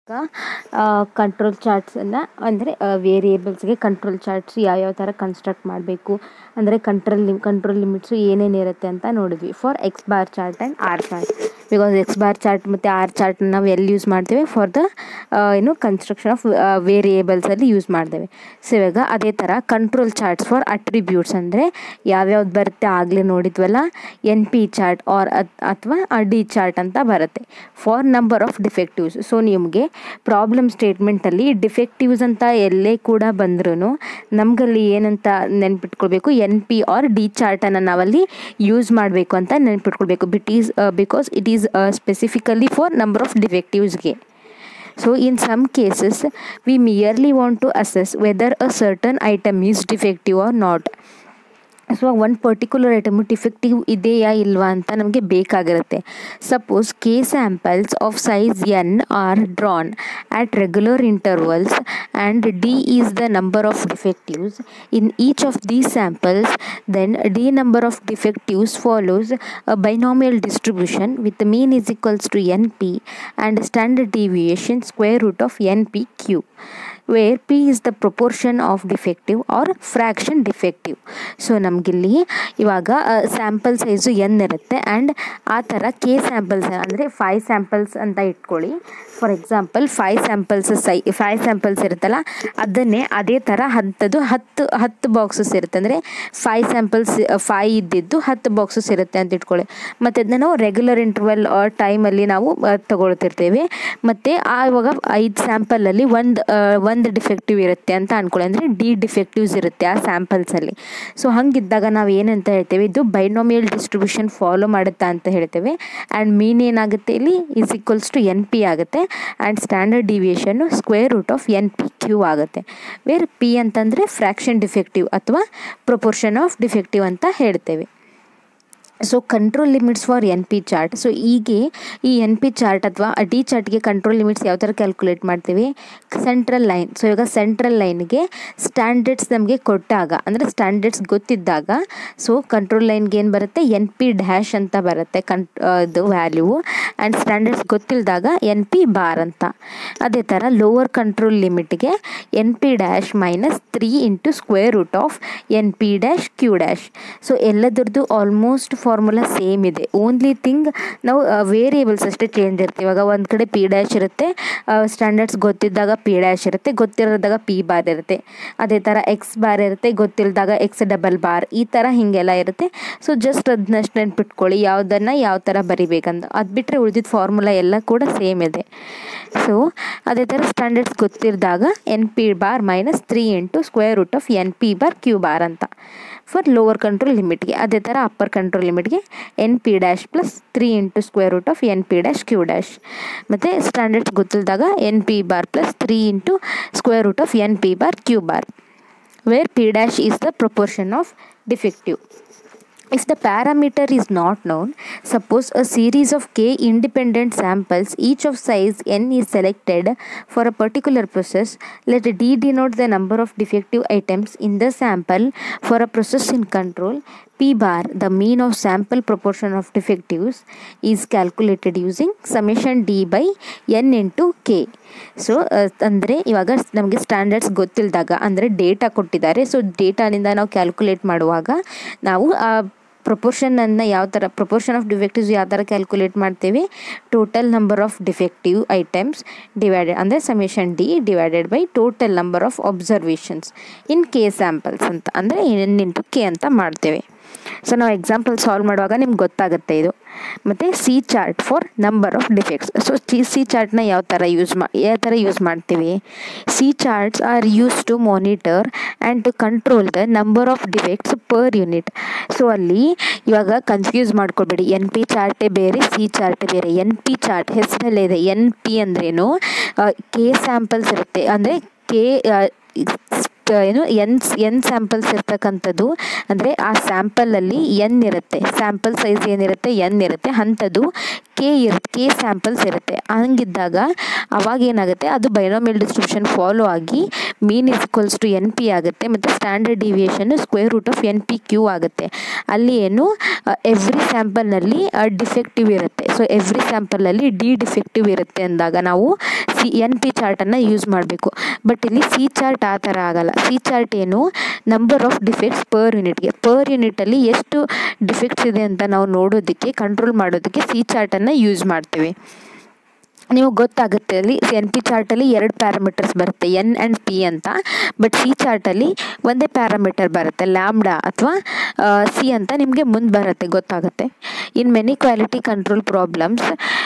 Control ಚಾರ್ಟ್ಸನ್ನು ಅಂದರೆ ವೇರಿಯೇಬಲ್ಸ್ಗೆ control charts ಯಾವ್ಯಾವ ಥರ ಕನ್ಸ್ಟ್ರಕ್ಟ್ ಮಾಡಬೇಕು ಅಂದರೆ ಕಂಟ್ರೋಲ್ ಲಿಮ್ ಕಂಟ್ರೋಲ್ ಲಿಮಿಟ್ಸು ಏನೇನು ಇರುತ್ತೆ ಅಂತ ನೋಡಿದ್ವಿ for X bar chart and R chart because X bar chart ಮತ್ತು ಆರ್ ಚಾರ್ಟ್ನ ನಾವು ಎಲ್ಲಿ ಯೂಸ್ ಮಾಡ್ತೇವೆ ಫಾರ್ ದ ಏನು ಕನ್ಸ್ಟ್ರಕ್ಷನ್ ಆಫ್ ವೇರಿಯೇಬಲ್ಸಲ್ಲಿ ಯೂಸ್ ಮಾಡ್ತೇವೆ ಸೊ ಇವಾಗ ಅದೇ ಥರ ಕಂಟ್ರೋಲ್ ಚಾರ್ಟ್ಸ್ ಫಾರ್ ಅಟ್ರಿಬ್ಯೂಟ್ಸ್ ಅಂದರೆ ಯಾವ್ಯಾವ್ದು ಬರುತ್ತೆ ಆಗಲೇ ನೋಡಿದ್ವಲ್ಲ ಎನ್ ಪಿ ಚಾರ್ಟ್ ಆರ್ ಅಥವಾ ಡಿ ಚಾರ್ಟ್ ಅಂತ ಬರುತ್ತೆ for number of defectives so ನಿಮಗೆ ಪ್ರಾಬ್ಲಮ್ ಸ್ಟೇಟ್ಮೆಂಟಲ್ಲಿ ಡಿಫೆಕ್ಟಿವ್ಸ್ ಅಂತ ಎಲ್ಲೇ ಕೂಡ ಬಂದ್ರೂ ನಮಗಲ್ಲಿ ಏನಂತ ನೆನ್ಪಿಟ್ಕೊಳ್ಬೇಕು ಎನ್ ಪಿ ಆರ್ ಡಿ ಚಾರ್ಟನ್ನು ನಾವಲ್ಲಿ ಯೂಸ್ ಮಾಡಬೇಕು ಅಂತ ನೆನ್ಪಿಟ್ಕೊಳ್ಬೇಕು ಬಿಟ್ is because it is specifically for number of ಡಿಫೆಕ್ಟಿವ್ಸ್ಗೆ So in some cases, we merely want to assess whether a certain item is defective or not. So ಒಂದು particular item defective ಇದೆಯಾ ಇಲ್ವಾ ಅಂತ ನಮಗೆ ಬೇಕಾಗಿರುತ್ತೆ suppose k samples of size n are drawn at regular intervals and d is the number of defectives in each of these samples then d number of defectives follows a binomial distribution with mean is equals to n p and standard deviation square root of N p q where p is the proportion of defective R fraction defective so ನಮಗಿಲ್ಲಿ ಇವಾಗ sample size n ಇರುತ್ತೆ and ಆ ಥರ k samples ಅಂದರೆ five samples ಅಂತ ಇಟ್ಕೊಳ್ಳಿ for example five samples say five samples ಇರುತ್ತಲ್ಲ ಅದನ್ನೇ ಅದೇ ಥರ ಹತ್ತದು ಹತ್ತು ಹತ್ತು ಬಾಕ್ಸಸ್ ಇರುತ್ತೆ ಅಂದರೆ ಫೈವ್ ಸ್ಯಾಂಪಲ್ಸ್ ಫೈ ಇದ್ದಿದ್ದು ಹತ್ತು ಬಾಕ್ಸಸ್ ಇರುತ್ತೆ ಅಂತ ಇಟ್ಕೊಳ್ಳಿ ಮತ್ತು ಅದನ್ನ ನಾವು ರೆಗ್ಯುಲರ್ ಇಂಟರ್ವಲ್ ಟೈಮಲ್ಲಿ ನಾವು ತಗೊಳ್ತಿರ್ತೇವೆ ಮತ್ತು ಆವಾಗ ಐದು ಸ್ಯಾಂಪಲಲ್ಲಿ ಒಂದು ಒಂದು ಡಿಫೆಕ್ಟಿವ್ ಇರುತ್ತೆ ಅಂತ ಅಂದ್ಕೊಳ್ಳಿ ಅಂದರೆ ಡಿ ಡಿಫೆಕ್ಟಿವ್ಸ್ ಇರುತ್ತೆ ಆ ಸ್ಯಾಂಪಲ್ಸಲ್ಲಿ ಸೊ ಹಂಗಿದ್ದಾಗ ನಾವು ಏನಂತ ಹೇಳ್ತೇವೆ ಇದು ಬೈನೋಮಿಯಲ್ ಡಿಸ್ಟ್ರಿಬ್ಯೂಷನ್ ಫಾಲೋ ಮಾಡುತ್ತಾ ಅಂತ ಹೇಳ್ತೇವೆ ಆ್ಯಂಡ್ ಮೀನ್ ಏನಾಗುತ್ತೆ ಇಲ್ಲಿ is equals to n p ಆಗುತ್ತೆ and standard deviation square root of N p q ಆಗುತ್ತೆ ವೇರ್ ಪಿ ಅಂತಂದರೆ ಫ್ರ್ಯಾಕ್ಷನ್ ಡಿಫೆಕ್ಟಿವ್ ಅಥವಾ ಪ್ರೊಪೋರ್ಷನ್ ಆಫ್ ಡಿಫೆಕ್ಟಿವ್ ಅಂತ ಹೇಳ್ತೇವೆ so control limits for N P chart so ಹೀಗೆ ಈ ಎನ್ ಪಿ ಚಾರ್ಟ್ ಅಥವಾ D ಚಾರ್ಟ್ಗೆ ಕಂಟ್ರೋಲ್ ಲಿಮಿಟ್ಸ್ ಯಾವ ಥರ ಕ್ಯಾಲ್ಕುಲೇಟ್ ಮಾಡ್ತೀವಿ ಸೆಂಟ್ರಲ್ ಲೈನ್ ಸೊ ಇವಾಗ ಸೆಂಟ್ರಲ್ ಲೈನ್ಗೆ ಸ್ಟ್ಯಾಂಡರ್ಡ್ಸ್ ನಮಗೆ ಕೊಟ್ಟಾಗ ಅಂದರೆ ಸ್ಟ್ಯಾಂಡರ್ಡ್ಸ್ ಗೊತ್ತಿದ್ದಾಗ ಸೊ ಕಂಟ್ರೋಲ್ ಲೈನ್ಗೆ ಏನು ಬರುತ್ತೆ ಎನ್ ಪಿ ಡ್ಯಾಶ್ ಅಂತ ಬರುತ್ತೆ ಕನ್ ಇದು ವ್ಯಾಲ್ಯೂ ಆ್ಯಂಡ್ ಸ್ಟ್ಯಾಂಡರ್ಡ್ಸ್ ಗೊತ್ತಿಲ್ಲದಾಗ ಎನ್ ಪಿ ಬಾರ್ ಅಂತ ಅದೇ ಥರ ಲೋವರ್ ಕಂಟ್ರೋಲ್ ಲಿಮಿಟ್ಗೆ n P dash minus three into square root of N P dash Q dash so ಎಲ್ಲದರದ್ದು ಆಲ್ಮೋಸ್ಟ್ ಫಾರ್ಮುಲಾ ಸೇಮ್ ಇದೆ ಓನ್ಲಿ ಥಿಂಗ್ ನಾವು ವೇರಿಯೇಬಲ್ಸ್ ಅಷ್ಟೇ ಚೇಂಜ್ ಇರುತ್ತೆ ಇವಾಗ ಒಂದು ಕಡೆ ಪಿ ಡ್ಯಾಶ್ ಇರುತ್ತೆ ಸ್ಟ್ಯಾಂಡರ್ಡ್ಸ್ ಗೊತ್ತಿದ್ದಾಗ ಪಿ ಡ್ಯಾಶ್ ಇರುತ್ತೆ ಗೊತ್ತಿರೋದಾಗ ಪಿ ಬಾರ್ ಇರುತ್ತೆ ಅದೇ ಥರ ಎಕ್ಸ್ ಬಾರ್ ಇರುತ್ತೆ ಗೊತ್ತಿಲ್ಲದಾಗ ಎಕ್ಸ್ ಡಬಲ್ ಬಾರ್ ಈ ಥರ ಹೀಗೆಲ್ಲ ಇರುತ್ತೆ ಸೊ ಜಸ್ಟ್ ಅದನ್ನಷ್ಟು ನೆನ್ಪಿಟ್ಕೊಳ್ಳಿ ಯಾವುದನ್ನು ಯಾವ ಥರ ಬರಿಬೇಕಂತ ಅದು ಬಿಟ್ಟರೆ ಉಳಿದಿದ್ದ ಫಾರ್ಮುಲಾ ಎಲ್ಲ ಕೂಡ ಸೇಮ್ ಇದೆ ಸೊ ಅದೇ ಥರ ಸ್ಟ್ಯಾಂಡರ್ಡ್ಸ್ ಗೊತ್ತಿರಿದಾಗ n P bar minus three into square root of N P bar Q bar ಅಂತ ಫಾರ್ ಲೋವರ್ ಕಂಟ್ರೋಲ್ ಲಿಮಿಟ್ಗೆ ಅದೇ ಥರ ಅಪ್ಪರ್ ಕಂಟ್ರೋಲ್ ಲಿಮಿಟ್ಗೆ n P dash plus three into square root of N P dash Q dash ಮತ್ತು standards ಗೊತ್ತಿಲ್ಲದಾಗ n P bar plus three into square root of N P bar Q bar where p dash is the proportion of defective If the parameter is not known, suppose a series of k independent samples, each of size n is selected for a particular process, let d denote the number of defective items in the sample for a process in control. P bar, the mean of sample proportion of defectives, is calculated using summation d by n into k. So ಅಂದರೆ ಇವಾಗ ನಮಗೆ standards ಗೊತ್ತಿಲ್ಲದಾಗ ಅಂದರೆ data ಕೊಟ್ಟಿದ್ದಾರೆ so ಡೇಟಾನಿಂದ ನಾವು calculate ಮಾಡುವಾಗ ನಾವು ಆ ಪ್ರೊಪೋರ್ಷನನ್ನು ಯಾವ ಥರ ಪ್ರೊಪೋರ್ಷನ್ ಆಫ್ ಡಿಫೆಕ್ಟಿವ್ಸ್ ಯಾವ ಥರ ಕ್ಯಾಲ್ಕುಲೇಟ್ ಮಾಡ್ತೇವೆ total number of defective items divided ಅಂದರೆ summation d divided by total number of observations in k samples ಅಂತ ಅಂದರೆ ಎನ್ ಇಂಟು ಕೆ ಅಂತ ಮಾಡ್ತೇವೆ ಸೊ ನಾವು ಎಕ್ಸಾಂಪಲ್ ಸಾಲ್ವ್ ಮಾಡುವಾಗ ನಿಮ್ಗೆ ಗೊತ್ತಾಗುತ್ತೆ ಇದು ಮತ್ತು C chart for number of defects so c c ಚಾರ್ಟ್ನ ಯಾವ ಥರ ಯೂಸ್ ಮಾ ಯಾವ ಥರ ಯೂಸ್ ಮಾಡ್ತೀವಿ c charts are use to monitor and to control the number of defects per unit so ಅಲ್ಲಿ ಇವಾಗ ಕನ್ಫ್ಯೂಸ್ ಮಾಡ್ಕೊಳ್ಬೇಡಿ ಎನ್ ಪಿ ಚಾರ್ಟೇ ಬೇರೆ ಸಿ ಚಾರ್ಟೇ ಬೇರೆ ಎನ್ ಪಿ ಚಾರ್ಟ್ ಹೆಸರಲ್ಲೇ ಇದೆ ಎನ್ ಪಿ ಅಂದ್ರೇನು ಕೆ ಸ್ಯಾಂಪಲ್ಸ್ ಇರುತ್ತೆ ಅಂದರೆ ಕೆ ಏನು ಎನ್ ಎನ್ ಸ್ಯಾಂಪಲ್ಸ್ ಇರ್ತಕ್ಕಂಥದ್ದು ಅಂದರೆ ಆ ಸ್ಯಾಂಪಲಲ್ಲಿ ಎನ್ ಇರುತ್ತೆ ಸ್ಯಾಂಪಲ್ ಸೈಜ್ ಏನಿರುತ್ತೆ ಎನ್ ಇರುತ್ತೆ ಅಂಥದ್ದು ಕೆ ಇರುತ್ತೆ ಕೆ ಸ್ಯಾಂಪಲ್ಸ್ ಇರುತ್ತೆ ಹಂಗಿದ್ದಾಗ ಅವಾಗ ಏನಾಗುತ್ತೆ ಅದು ಬೈನೋಮಿಯಲ್ ಡಿಸ್ಟ್ರಿಬ್ಯೂಷನ್ ಫಾಲೋ ಆಗಿ mean is equals to n p ಆಗುತ್ತೆ ಮತ್ತು standard deviation square root of N p q ಆಗುತ್ತೆ ಅಲ್ಲಿ ಏನು ಎವ್ರಿ ಸ್ಯಾಂಪಲ್ನಲ್ಲಿ ಡಿಫೆಕ್ಟಿವ್ ಇರುತ್ತೆ ಸೊ ಎವ್ರಿ ಸ್ಯಾಂಪಲಲ್ಲಿ ಡಿ ಡಿಫೆಕ್ಟಿವ್ ಇರುತ್ತೆ ಅಂದಾಗ ನಾವು ಸಿ ಎನ್ ಪಿ ಚಾರ್ಟನ್ನು ಯೂಸ್ ಮಾಡಬೇಕು ಬಟ್ ಇಲ್ಲಿ ಸಿ ಚಾರ್ಟ್ ಆ ಥರ ಆಗಲ್ಲ ಸಿ ಚಾರ್ಟ್ ಏನು ನಂಬರ್ ಆಫ್ ಡಿಫೆಕ್ಟ್ಸ್ ಪರ್ ಯೂನಿಟ್ಗೆ ಪರ್ ಯೂನಿಟಲ್ಲಿ ಎಷ್ಟು ಡಿಫೆಕ್ಟ್ಸ್ ಇದೆ ಅಂತ ನಾವು ನೋಡೋದಕ್ಕೆ ಕಂಟ್ರೋಲ್ ಮಾಡೋದಕ್ಕೆ ಸಿ ಚಾರ್ಟನ್ನು ಯೂಸ್ ಮಾಡ್ತೀವಿ ನಿಮಗೆ ಗೊತ್ತಾಗುತ್ತೆ ಅಲ್ಲಿ ಎನ್ ಪಿ ಚಾರ್ಟಲ್ಲಿ ಎರಡು ಪ್ಯಾರಾಮೀಟರ್ಸ್ ಬರುತ್ತೆ ಎನ್ ಆ್ಯಂಡ್ ಪಿ ಅಂತ ಬಟ್ ಸಿ ಚಾರ್ಟಲ್ಲಿ ಒಂದೇ ಪ್ಯಾರಾಮೀಟರ್ ಬರುತ್ತೆ ಲ್ಯಾಮ್ಡಾ ಅಥವಾ ಸಿ ಅಂತ ನಿಮಗೆ ಮುಂದೆ ಬರುತ್ತೆ ಗೊತ್ತಾಗುತ್ತೆ in many quality control problems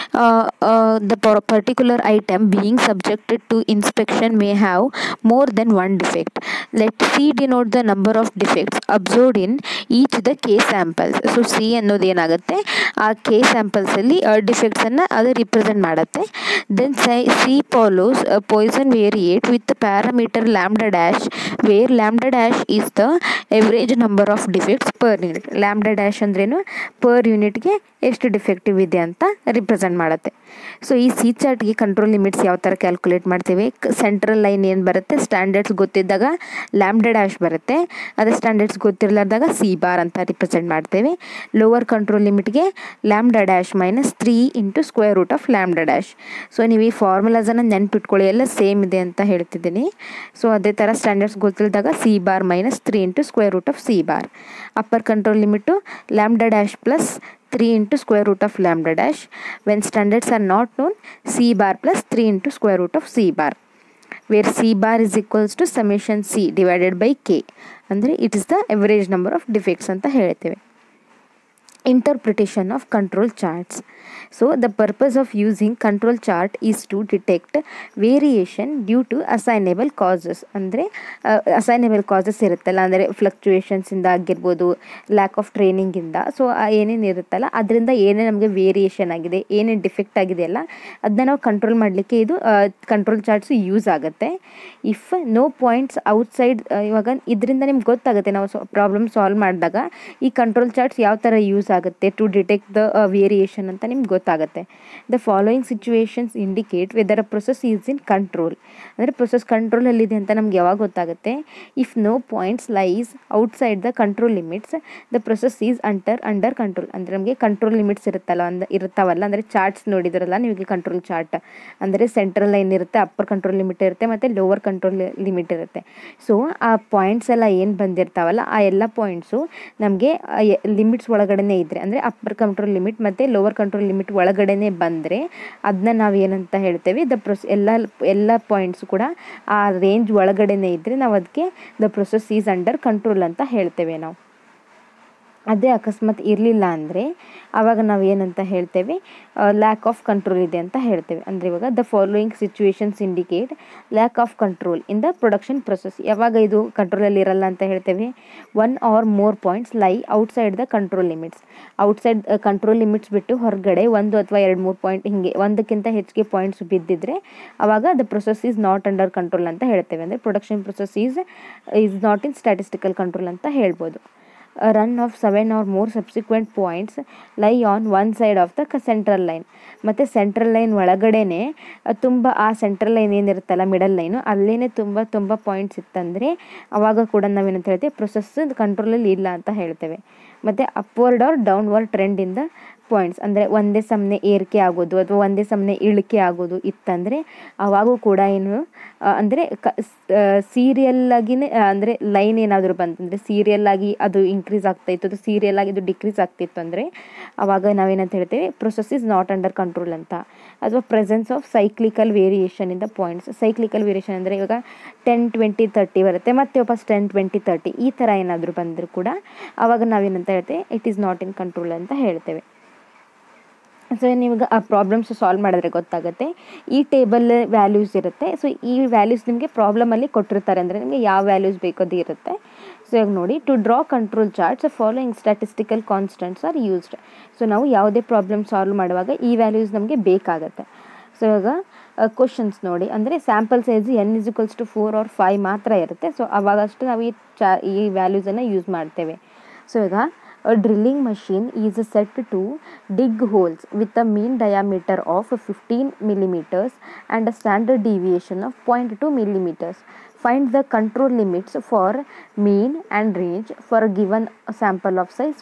the particular item being subjected to inspection may have more than one defect let c denote the number of defects observed in each the k samples so c ಅನ್ನೋದು ಏನಾಗುತ್ತೆ ಆ K ಸ್ಯಾಂಪಲ್ಸಲ್ಲಿ ಡಿಫೆಕ್ಟ್ಸನ್ನು ಅದು represent ಮಾಡುತ್ತೆ then say c follows Poisson variate with parameter lambda dash where lambda dash is the average number of defects per unit lambda dash ಅಂದ್ರೇನು per ಯೂನಿಟ್ಗೆ ಎಷ್ಟು defective ಇದೆ ಅಂತ ರಿಪ್ರೆಸೆಂಟ್ ಮಾಡುತ್ತೆ ಸೊ ಈ ಸಿ ಚಾರ್ಟ್ಗೆ ಕಂಟ್ರೋಲ್ ಲಿಮಿಟ್ಸ್ ಯಾವ ಥರ ಕ್ಯಾಲ್ಕುಲೇಟ್ ಮಾಡ್ತೀವಿ ಸೆಂಟ್ರಲ್ ಲೈನ್ ಏನು ಬರುತ್ತೆ ಸ್ಟ್ಯಾಂಡರ್ಡ್ಸ್ ಗೊತ್ತಿದ್ದಾಗ ಲ್ಯಾಮ್ಡಾ ಡ್ಯಾಶ್ ಬರುತ್ತೆ ಅದೇ ಸ್ಟ್ಯಾಂಡರ್ಡ್ಸ್ ಗೊತ್ತಿರಲಾರ್ದಾಗ ಸಿ ಬಾರ್ ಅಂತ ರಿಪ್ರೆಸೆಂಟ್ ಮಾಡ್ತೇವೆ ಲೋವರ್ ಕಂಟ್ರೋಲ್ ಲಿಮಿಟ್ಗೆ lambda dash minus three into square root of lambda dash so ನೀವು ಈ ಫಾರ್ಮುಲಾಸನ್ನು ನೆನ್ಪಿಟ್ಕೊಳ್ಳಿ ಎಲ್ಲ ಸೇಮ್ ಇದೆ ಅಂತ ಹೇಳ್ತಿದ್ದೀನಿ ಸೊ ಅದೇ ಥರ ಸ್ಟ್ಯಾಂಡರ್ಡ್ಸ್ ಗೊತ್ತಿಲ್ಲದಾಗ c bar minus three into square root of C bar upper control limit lambda dash plus 3 into square root of lambda dash when standards are not known c bar plus 3 into square root of c bar where c bar is equals to summation c divided by k ಅಂದರೆ it is the average number of defects ಅಂತ ಹೇಳ್ತೇವೆ interpretation of control charts so the purpose of using control chart is to detect variation due to assignable causes ಅಂದರೆ ಅಸೈನೇಬಲ್ causes ಇರುತ್ತಲ್ಲ ಅಂದರೆ ಫ್ಲಕ್ಚುಯೇಷನ್ಸಿಂದ ಆಗಿರ್ಬೋದು lack of ಟ್ರೈನಿಂಗಿಂದ so ಏನೇನು ಇರುತ್ತಲ್ಲ ಅದರಿಂದ ಏನೇ ನಮಗೆ ವೇರಿಯೇಷನ್ ಆಗಿದೆ ಏನೇನು ಡಿಫೆಕ್ಟ್ ಆಗಿದೆಯಲ್ಲ ಅದನ್ನ ನಾವು ಕಂಟ್ರೋಲ್ ಮಾಡಲಿಕ್ಕೆ ಇದು ಕಂಟ್ರೋಲ್ ಚಾರ್ಟ್ಸ್ ಯೂಸ್ ಆಗುತ್ತೆ ಇಫ್ ನೋ ಪಾಯಿಂಟ್ಸ್ ಔಟ್ಸೈಡ್ ಇವಾಗ ಇದರಿಂದ ನಿಮ್ಗೆ ಗೊತ್ತಾಗುತ್ತೆ ನಾವು ಪ್ರಾಬ್ಲಮ್ ಸಾಲ್ವ್ ಮಾಡಿದಾಗ ಈ ಕಂಟ್ರೋಲ್ ಚಾರ್ಟ್ಸ್ ಯಾವ ಥರ ಯೂಸ್ ಆಗುತ್ತೆ ಟು ಡಿಟೆಕ್ಟ್ ದ ವೇರಿಯೇಷನ್ ಅಂತ ನಿಮ್ಗೆ ಗೊತ್ತಾಗುತ್ತೆ the following situations indicate whether a process is in control ಅಂದರೆ ಪ್ರೊಸೆಸ್ ಕಂಟ್ರೋಲಲ್ಲಿದೆ ಅಂತ ನಮ್ಗೆ ಯಾವಾಗ ಗೊತ್ತಾಗುತ್ತೆ if no points lies outside the control limits the process is under under control ಅಂದರೆ ನಮಗೆ ಕಂಟ್ರೋಲ್ ಲಿಮಿಟ್ಸ್ ಇರುತ್ತಲ್ಲ ಅಂದ ಇರ್ತಾವಲ್ಲ ಅಂದರೆ ಚಾರ್ಟ್ಸ್ ನೋಡಿದ್ರಲ್ಲ ನಿಮಗೆ ಕಂಟ್ರೋಲ್ ಚಾರ್ಟ್ ಅಂದರೆ ಸೆಂಟ್ರಲ್ ಲೈನ್ ಇರುತ್ತೆ ಅಪ್ಪರ್ ಕಂಟ್ರೋಲ್ ಲಿಮಿಟ್ ಇರುತ್ತೆ ಮತ್ತು ಲೋವರ್ ಕಂಟ್ರೋಲ್ ಲಿಮಿಟ್ ಇರುತ್ತೆ ಸೊ ಆ ಪಾಯಿಂಟ್ಸ್ ಎಲ್ಲ ಏನು ಬಂದಿರ್ತಾವಲ್ಲ ಆ ಎಲ್ಲ ಪಾಯಿಂಟ್ಸು ನಮಗೆ ಲಿಮಿಟ್ಸ್ ಒಳಗಡೆನೇ ಇದ್ದರೆ ಅಂದರೆ ಅಪ್ಪರ್ ಕಂಟ್ರೋಲ್ ಲಿಮಿಟ್ ಮತ್ತು ಲೋವರ್ ಕಂಟ್ರೋಲ್ ಲಿಮಿಟ್ ಒಳಗಡೆನೇ ಬಂದರೆ ಅದನ್ನ ನಾವು ಏನಂತ ಹೇಳ್ತೇವೆ ದ ಪ್ರೊಸ್ ಎಲ್ಲ ಎಲ್ಲ ಪಾಯಿಂಟ್ಸ್ ಕೂಡ ಆ ರೇಂಜ್ ಒಳಗಡೆನೇ ಇದ್ದರೆ ನಾವು ಅದಕ್ಕೆ the process is under control ಅಂತ ಹೇಳ್ತೇವೆ ನಾವು ಅದೇ ಅಕಸ್ಮಾತ್ ಇರಲಿಲ್ಲ ಅಂದರೆ ಆವಾಗ ನಾವು ಏನಂತ ಹೇಳ್ತೇವೆ ಲ್ಯಾಕ್ ಆಫ್ ಕಂಟ್ರೋಲ್ ಇದೆ ಅಂತ ಹೇಳ್ತೇವೆ ಅಂದರೆ ಇವಾಗ the following situations indicate lack of control in the production process ಯಾವಾಗ ಇದು ಕಂಟ್ರೋಲಲ್ಲಿ ಇರಲ್ಲ ಅಂತ ಹೇಳ್ತೇವೆ one or more points lie outside the control limits outside control limits ಬಿಟ್ಟು ಹೊರಗಡೆ ಒಂದು ಅಥವಾ ಎರಡು ಮೂರು ಪಾಯಿಂಟ್ ಹಿಂಗೆ ಒಂದಕ್ಕಿಂತ ಹೆಚ್ಚಿಗೆ ಪಾಯಿಂಟ್ಸ್ ಬಿದ್ದಿದ್ರೆ ಆವಾಗ the process is not under control ಅಂತ ಹೇಳ್ತೇವೆ ಅಂದರೆ production process is is not in statistical control ಅಂತ ಹೇಳ್ಬೋದು run of seven or more subsequent points lie on one side of the central line ಮತ್ತು ಸೆಂಟ್ರಲ್ ಲೈನ್ ಒಳಗಡೆನೆ ತುಂಬ ಆ central line ಏನಿರುತ್ತಲ್ಲ ಮಿಡಲ್ ಲೈನು ಅಲ್ಲೇ ತುಂಬ ತುಂಬ ಪಾಯಿಂಟ್ಸ್ ಇತ್ತಂದರೆ ಅವಾಗ ಕೂಡ ನಾವೇನಂತ ಹೇಳ್ತೇವೆ ಪ್ರೊಸೆಸ್ ಕಂಟ್ರೋಲಲ್ಲಿ ಇಲ್ಲ ಅಂತ ಹೇಳ್ತೇವೆ ಮತ್ತು ಅಪ್ವರ್ಡ್ ಆರ್ ಡೌನ್ವರ್ಡ್ ಟ್ರೆಂಡಿಂದ ಪಾಯಿಂಟ್ಸ್ ಅಂದರೆ ಒಂದೇ ಸಮನೆ ಏರಿಕೆ ಆಗೋದು ಅಥವಾ ಒಂದೇ ಸಮನೆ ಇಳಿಕೆ ಆಗೋದು ಇತ್ತಂದರೆ ಅವಾಗೂ ಕೂಡ ಏನು ಅಂದರೆ ಕ ಸೀರಿಯಲ್ಲಾಗಿನೇ ಅಂದರೆ ಲೈನ್ ಏನಾದರೂ ಬಂತಂದರೆ ಸೀರಿಯಲ್ ಆಗಿ ಅದು ಇನ್ಕ್ರೀಸ್ ಆಗ್ತಾಯಿತ್ತು ಅದು ಸೀರಿಯಲ್ ಆಗಿ ಅದು ಡಿಕ್ರೀಸ್ ಆಗ್ತಿತ್ತು ಅಂದರೆ ಅವಾಗ ನಾವೇನಂತ ಹೇಳ್ತೇವೆ process is not under control ಅಂತ ಅಥವಾ presence of cyclical variation in the points cyclical variation ಅಂದರೆ ಇವಾಗ ಟೆನ್ ಟ್ವೆಂಟಿ ತರ್ಟಿ ಬರುತ್ತೆ ಮತ್ತೆ ವಾಪಸ್ ಟೆನ್ ಟ್ವೆಂಟಿ ತರ್ಟಿ ಈ ಥರ ಏನಾದರೂ ಬಂದರೂ ಕೂಡ ಆವಾಗ ನಾವೇನಂತ ಹೇಳ್ತೇವೆ it is not in control ಅಂತ ಹೇಳ್ತೇವೆ ಸೊ ನೀವಾಗ ಆ ಪ್ರಾಬ್ಲಮ್ಸ್ ಸಾಲ್ವ್ ಮಾಡಿದ್ರೆ ಗೊತ್ತಾಗುತ್ತೆ ಈ ಟೇಬಲ್ ವ್ಯಾಲ್ಯೂಸ್ ಇರುತ್ತೆ ಸೊ ಈ ವ್ಯಾಲ್ಯೂಸ್ ನಿಮಗೆ ಪ್ರಾಬ್ಲಮಲ್ಲಿ ಕೊಟ್ಟಿರ್ತಾರೆ ಅಂದರೆ ನಿಮಗೆ ಯಾವ ವ್ಯಾಲ್ಯೂಸ್ ಬೇಕದು ಇರುತ್ತೆ ಸೊ ಇವಾಗ ನೋಡಿ to draw control charts following statistical constants are used so ನಾವು ಯಾವುದೇ ಪ್ರಾಬ್ಲಮ್ ಸಾಲ್ವ್ ಮಾಡುವಾಗ ಈ ವ್ಯಾಲ್ಯೂಸ್ ನಮಗೆ ಬೇಕಾಗುತ್ತೆ ಸೊ ಇವಾಗ ಕ್ವಶನ್ಸ್ ನೋಡಿ ಅಂದರೆ sample size n is equals to four or five ಮಾತ್ರ ಇರುತ್ತೆ ಸೊ ಅವಾಗಷ್ಟು ನಾವು ಈ ಚಾ ಈ ವ್ಯಾಲ್ಯೂಸನ್ನು ಯೂಸ್ ಮಾಡ್ತೇವೆ ಸೊ ಈಗ drilling machine is set to dig holes with a mean diameter of fifteen millimetres and a standard deviation of point two millimetres find the control limits for mean and range for a given sample of size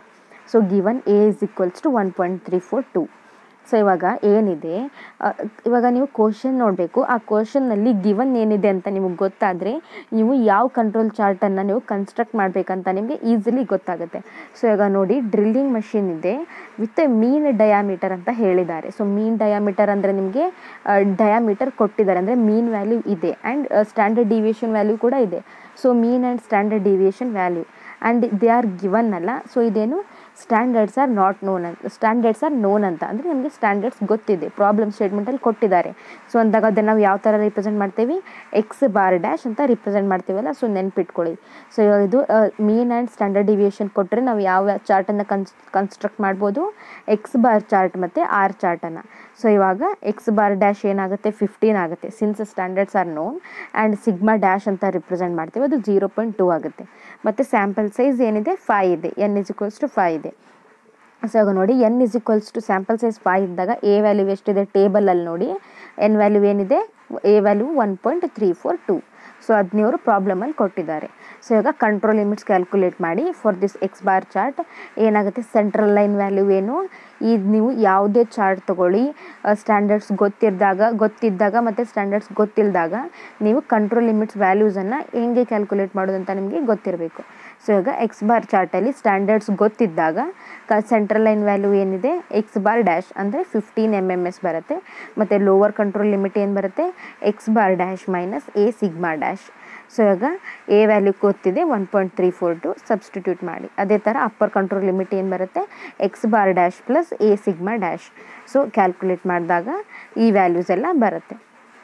5 so given a is equals to 1.342 so ಇವಾಗ ಏನಿದೆ ಆ, ಇವಾಗ ನೀವು question ನೋಡಬೇಕು ಆ ಕ್ವಶನ್ನಲ್ಲಿ given ಏನಿದೆ ಅಂತ ನಿಮಗೆ ಗೊತ್ತಾದರೆ ನೀವು ಯಾವ ಕಂಟ್ರೋಲ್ ಚಾರ್ಟನ್ನು ನೀವು ಕನ್ಸ್ಟ್ರಕ್ಟ್ ಮಾಡಬೇಕಂತ ನಿಮಗೆ ಈಸಿಲಿ ಗೊತ್ತಾಗುತ್ತೆ ಸೊ ಇವಾಗ ನೋಡಿ ಡ್ರಿಲ್ಲಿಂಗ್ ಮಷಿನ್ ಇದೆ ವಿತ್ ಮೀನ್ ಡಯಾಮೀಟರ್ ಅಂತ ಹೇಳಿದ್ದಾರೆ ಸೊ ಮೀನ್ ಡಯಾಮೀಟರ್ ಅಂದರೆ ನಿಮಗೆ ಡಯಾಮೀಟರ್ ಕೊಟ್ಟಿದ್ದಾರೆ ಅಂದರೆ ಮೀನ್ ವ್ಯಾಲ್ಯೂ ಇದೆ ಆ್ಯಂಡ್ ಸ್ಟ್ಯಾಂಡರ್ಡ್ ಡಿವಿಯೇಷನ್ ವ್ಯಾಲ್ಯೂ ಕೂಡ ಇದೆ so mean and standard deviation value and they are given ಅಲ್ಲ ಸೊ ಇದೇನು ಸ್ಟ್ಯಾಂಡರ್ಡ್ಸ್ ಆರ್ ನಾಟ್ ನೋನ್ ಅಂತ ಸ್ಟ್ಯಾಂಡರ್ಡ್ಸ್ ಆರ್ ನೋನ್ ಅಂತ ಅಂದರೆ ನಮಗೆ ಸ್ಟ್ಯಾಂಡರ್ಡ್ಸ್ ಗೊತ್ತಿದೆ ಪ್ರಾಬ್ಲಮ್ ಸ್ಟೇಟ್ಮೆಂಟಲ್ಲಿ ಕೊಟ್ಟಿದ್ದಾರೆ ಸೊ ಅಂದಾಗ ಅದನ್ನು ನಾವು ಯಾವ ಥರ ರಿಪ್ರೆಸೆಂಟ್ ಮಾಡ್ತೀವಿ ಎಕ್ಸ್ ಬಾರ್ ಡ್ಯಾಶ್ ಅಂತ ರಿಪ್ರೆಸೆಂಟ್ ಮಾಡ್ತೀವಲ್ಲ ಸೊ ನೆನ್ಪಿಟ್ಕೊಳ್ಳಿ ಸೊ ಇವಾಗ ಇದು ಮೀನ್ ಆ್ಯಂಡ್ ಸ್ಟ್ಯಾಂಡರ್ಡ್ ಡಿವಿಯೇಷನ್ ಕೊಟ್ಟರೆ ನಾವು ಯಾವ ಚಾರ್ಟನ್ನು ಕನ್ಸ್ ಕನ್ಸ್ಟ್ರಕ್ಟ್ ಮಾಡ್ಬೋದು ಎಕ್ಸ್ ಬಾರ್ ಚಾರ್ಟ್ ಮತ್ತು ಆರ್ ಚಾರ್ಟನ್ನು ಸೊ ಇವಾಗ ಎಕ್ಸ್ ಬಾರ್ ಡ್ಯಾಶ್ ಏನಾಗುತ್ತೆ ಫಿಫ್ಟೀನ್ ಆಗುತ್ತೆ since standards are known and sigma dash ಅಂತ ರಿಪ್ರೆಸೆಂಟ್ ಮಾಡ್ತೀವಿ ಅದು ಜೀರೋ ಪಾಯಿಂಟ್ ಟೂ ಆಗುತ್ತೆ ಮತ್ತು ಸ್ಯಾಂಪಲ್ ಸೈಜ್ ಏನಿದೆ ಫೈ ಇದೆ n is equals to five ಇದೆ ಸೊ ಇವಾಗ ನೋಡಿ N is equals to sample size five ಇದ್ದಾಗ ಎ ವ್ಯಾಲ್ಯೂ ಎಷ್ಟಿದೆ ಟೇಬಲಲ್ಲಿ ನೋಡಿ ಎನ್ ವ್ಯಾಲ್ಯೂ ಏನಿದೆ A value one point three four to so ಅದನ್ನ ಇವರು ಪ್ರಾಬ್ಲಮಲ್ಲಿ ಕೊಟ್ಟಿದ್ದಾರೆ ಸೊ ಇವಾಗ ಕಂಟ್ರೋಲ್ ಲಿಮಿಟ್ಸ್ ಕ್ಯಾಲ್ಕುಲೇಟ್ ಮಾಡಿ for this X bar chart ಏನಾಗುತ್ತೆ ಸೆಂಟ್ರಲ್ ಲೈನ್ ವ್ಯಾಲ್ಯೂ ಏನು ಈಗ ನೀವು ಯಾವುದೇ ಚಾರ್ಟ್ ತೊಗೊಳ್ಳಿ ಸ್ಟ್ಯಾಂಡರ್ಡ್ಸ್ ಗೊತ್ತಿದ್ದಾಗ ಗೊತ್ತಿದ್ದಾಗ ಮತ್ತು ಸ್ಟ್ಯಾಂಡರ್ಡ್ಸ್ ಗೊತ್ತಿಲ್ಲದಾಗ ನೀವು ಕಂಟ್ರೋಲ್ ಲಿಮಿಟ್ಸ್ ವ್ಯಾಲ್ಯೂಸನ್ನು ಹೆಂಗೆ ಕ್ಯಾಲ್ಕುಲೇಟ್ ಮಾಡೋದು ಅಂತ ನಿಮಗೆ ಗೊತ್ತಿರಬೇಕು ಸೊ ಇವಾಗ ಎಕ್ಸ್ ಬಾರ್ ಚಾರ್ಟಲ್ಲಿ ಸ್ಟ್ಯಾಂಡರ್ಡ್ಸ್ ಗೊತ್ತಿದ್ದಾಗ ಕ ಸೆಂಟ್ರಲ್ ಲೈನ್ ವ್ಯಾಲ್ಯೂ ಏನಿದೆ ಎಕ್ಸ್ ಬಾರ್ ಡ್ಯಾಶ್ ಅಂದರೆ ಫಿಫ್ಟೀನ್ ಎಮ್ ಎಮ್ ಎಸ್ ಬರುತ್ತೆ ಮತ್ತು ಲೋವರ್ ಕಂಟ್ರೋಲ್ ಲಿಮಿಟ್ ಏನು ಬರುತ್ತೆ X bar dash minus A sigma dash so ಇವಾಗ ಎ ವ್ಯಾಲ್ಯೂ ಗೊತ್ತಿದೆ one point three four two substitute ಮಾಡಿ ಅದೇ ಥರ ಅಪ್ಪರ್ ಕಂಟ್ರೋಲ್ ಲಿಮಿಟ್ ಏನು ಬರುತ್ತೆ X bar dash plus A sigma dash so calculate ಮಾಡಿದಾಗ ಈ ವ್ಯಾಲ್ಯೂಸ್ ಎಲ್ಲ ಬರುತ್ತೆ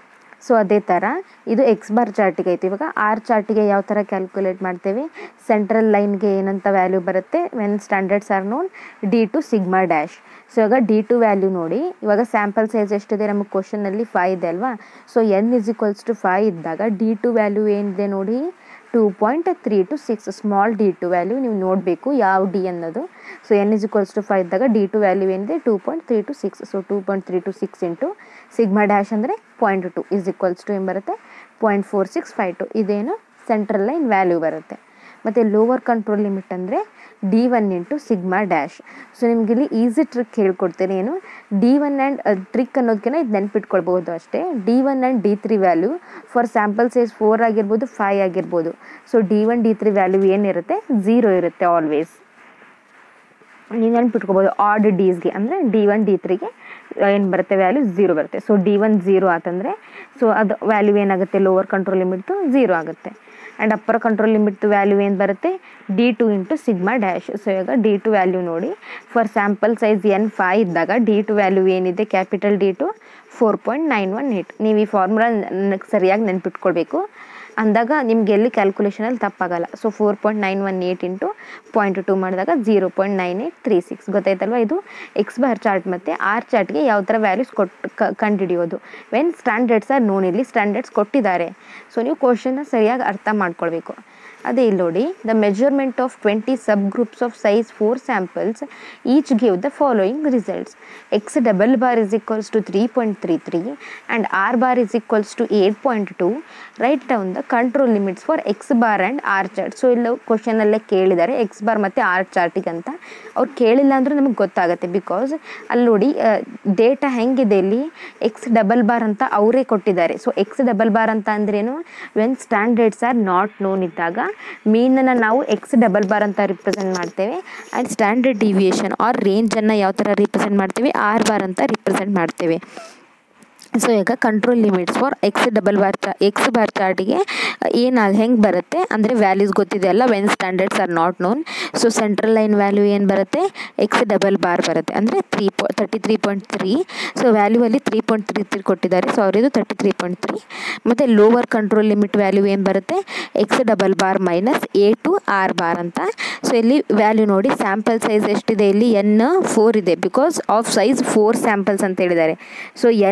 ಸೊ ಅದೇ ಥರ ಇದು ಎಕ್ಸ್ ಬಾರ್ ಚಾರ್ಟಿಗೆ ಐತೆ ಇವಾಗ ಆರ್ ಚಾರ್ಟಿಗೆ ಯಾವ ಥರ ಕ್ಯಾಲ್ಕುಲೇಟ್ ಮಾಡ್ತೇವೆ ಸೆಂಟ್ರಲ್ ಲೈನ್ಗೆ ಏನಂತ ವ್ಯಾಲ್ಯೂ ಬರುತ್ತೆ when standards are known D two sigma dash so ಇವಾಗ ಡಿ ಟು ವ್ಯಾಲ್ಯೂ ನೋಡಿ ಇವಾಗ ಸ್ಯಾಂಪಲ್ ಸೈಜ್ ಎಷ್ಟಿದೆ ನಮಗೆ ಕ್ವಶನಲ್ಲಿ ಫೈ ಇದೆ ಅಲ್ವಾ so N is equals to five ಇದ್ದಾಗ ಡಿ ಟು ವ್ಯಾಲ್ಯೂ ಏನಿದೆ ನೋಡಿ two point three two six small D two value ನೀವು ನೋಡಬೇಕು ಯಾವ ಡಿ ಅನ್ನೋದು so N is equals to five ಇದ್ದಾಗ ಡಿ ಟು ವ್ಯಾಲ್ಯೂ ಏನಿದೆ two point three two six so two point three two six into sigma dash ಅಂದರೆ point two is equals to ಏನು ಬರುತ್ತೆ point four six five two ಇದೇನು central line value ಬರುತ್ತೆ ಮತ್ತು lower control limit ಅಂದರೆ D one into sigma dash so ನಿಮ್ಗೆ ಇಲ್ಲಿ easy trick ಹೇಳ್ಕೊಡ್ತೇನೆ ಏನು ಡಿ ಒನ್ ಆ್ಯಂಡ್ ಟ್ರಿಕ್ ಅನ್ನೋದಕ್ಕಿಂತ ಇದು ನೆನ್ಪಿಟ್ಕೊಳ್ಬೋದು ಅಷ್ಟೇ D one and D three value for sample size four ಆಗಿರ್ಬೋದು ಫೈ ಆಗಿರ್ಬೋದು so D one D three value ಏನಿರುತ್ತೆ ಝೀರೋ ಇರುತ್ತೆ ಆಲ್ವೇಸ್ ನೀವು ನೆನ್ಪಿಟ್ಕೋಬೋದು ಆಡ್ ಡೀಸ್ಗೆ ಅಂದರೆ ಡಿ ಒನ್ ಡಿ ತ್ರೀಗೆ ಏನು ಬರುತ್ತೆ ವ್ಯಾಲ್ಯೂ ಝೀರೋ ಬರುತ್ತೆ ಸೊ ಡಿ ಒನ್ ಝೀರೋ ಆತಂದರೆ ಸೊ ಅದು ವ್ಯಾಲ್ಯೂ ಏನಾಗುತ್ತೆ ಲೋವರ್ ಕಂಟ್ರೋಲ್ ಲಿಮಿಟ್ದು ಝೀರೋ ಆಗುತ್ತೆ ಆ್ಯಂಡ್ ಅಪ್ಪರ್ ಕಂಟ್ರೋಲ್ ಲಿಮಿಟ್ದು ವ್ಯಾಲ್ಯೂ ಏನು ಬರುತ್ತೆ D two into sigma dash so ಇವಾಗ ಡಿ ಟು ವ್ಯಾಲ್ಯೂ ನೋಡಿ for sample size N five ಇದ್ದಾಗ ಡಿ ಟು ವ್ಯಾಲ್ಯೂ ಏನಿದೆ capital D two four point nine one eight ನೀವು ಈ ಫಾರ್ಮುಲಾ ಸರಿಯಾಗಿ ನೆನ್ಪಿಟ್ಕೊಳ್ಬೇಕು ಅಂದಾಗ ನಿಮ್ಗೆ ಎಲ್ಲಿ ಕ್ಯಾಲ್ಕುಲೇಷನಲ್ಲಿ ತಪ್ಪಾಗಲ್ಲ so four point nine one eight into point two ಮಾಡಿದಾಗ zero point nine eight three six ಗೊತ್ತಾಯ್ತಲ್ವ ಇದು ಎಕ್ಸ್ ಬಾರ್ ಚಾರ್ಟ್ ಮತ್ತು ಆರ್ ಚಾರ್ಟ್ಗೆ ಯಾವ ಥರ ವ್ಯಾಲ್ಯೂಸ್ ಕೊಟ್ಟು ಕಂಡುಹಿಡಿಯೋದು ವೆನ್ ಸ್ಟ್ಯಾಂಡರ್ಡ್ಸ್ ಆರ್ ನೋನ್ ಇಲ್ಲಿ ಸ್ಟ್ಯಾಂಡರ್ಡ್ಸ್ ಕೊಟ್ಟಿದ್ದಾರೆ ಸೊ ನೀವು ಕ್ವಶನ್ನ ಸರಿಯಾಗಿ ಅರ್ಥ ಮಾಡ್ಕೊಳ್ಬೇಕು ಅದೇ ಇಲ್ಲಿ ನೋಡಿ the measurement of twenty subgroups of size four samples each give the following results X double bar is equals to three point three three and R bar is equals to eight point two write down the control limits for X bar and R chart so ಇಲ್ಲ ಕ್ವಶನಲ್ಲೇ ಕೇಳಿದ್ದಾರೆ X bar ಮತ್ತು R ಚಾರ್ಟಿಗೆ ಅಂತ ಅವ್ರು ಕೇಳಿಲ್ಲ ಅಂದರೂ ನಮಗೆ ಗೊತ್ತಾಗುತ್ತೆ ಬಿಕಾಸ್ ಅಲ್ಲಿ ನೋಡಿ ಡೇಟಾ ಹೆಂಗಿದೆ ಇಲ್ಲಿ ಎಕ್ಸ್ ಡಬಲ್ ಬಾರ್ ಅಂತ ಅವರೇ ಕೊಟ್ಟಿದ್ದಾರೆ ಸೊ ಎಕ್ಸ್ ಡಬಲ್ ಬಾರ್ ಅಂತ ಅಂದ್ರೇನು when standards are not known ಇದ್ದಾಗ ಮೀನನ್ನು ನಾವು ಎಕ್ಸ್ ಡಬಲ್ ಬಾರ್ ಅಂತ ರಿಪ್ರೆಸೆಂಟ್ ಮಾಡ್ತೇವೆ ಆ್ಯಂಡ್ ಸ್ಟ್ಯಾಂಡರ್ಡ್ ಡಿವಿಯೇಷನ್ ಆರ್ ರೇಂಜನ್ನು ಯಾವ ಥರ ರಿಪ್ರೆಸೆಂಟ್ ಮಾಡ್ತೇವೆ ಆರ್ ಬಾರ್ ಅಂತ ರಿಪ್ರೆಸೆಂಟ್ ಮಾಡ್ತೇವೆ ಸೊ ಈಗ control limits for X double bar ಚಾ ಎಕ್ಸ್ ಬಾರ್ ಚಾರ್ಟಿಗೆ ಏನು ಹೆಂಗೆ ಬರುತ್ತೆ ಅಂದರೆ ವ್ಯಾಲ್ಯೂಸ್ ಗೊತ್ತಿದೆ ಅಲ್ಲ when standards are not known so central line value ಏನು ಬರುತ್ತೆ ಎಕ್ಸ್ ಡಬಲ್ ಬಾರ್ ಬರುತ್ತೆ ಅಂದರೆ ತ್ರೀ ಪಾ thirty three point three so value ಅಲ್ಲಿ ತ್ರೀ ಪಾಯಿಂಟ್ ತ್ರೀ ತ್ರೀ ಕೊಟ್ಟಿದ್ದಾರೆ ಸೊ ಅವರಿದು ತರ್ಟಿ ತ್ರೀ ಪಾಯಿಂಟ್ ತ್ರೀ ಮತ್ತು ಲೋವರ್ ಕಂಟ್ರೋಲ್ ಲಿಮಿಟ್ ವ್ಯಾಲ್ಯೂ ಏನು ಬರುತ್ತೆ X double bar minus A two R bar ಅಂತ ಸೊ ಇಲ್ಲಿ ವ್ಯಾಲ್ಯೂ ನೋಡಿ ಸ್ಯಾಂಪಲ್ ಸೈಜ್ ಎಷ್ಟಿದೆ ಇಲ್ಲಿ ಎನ್ ಫೋರ್ ಇದೆ because of size four samples ಅಂತ ಹೇಳಿದ್ದಾರೆ ಸೊ ಎನ್ ವ್ಯಾಲ್ಯೂ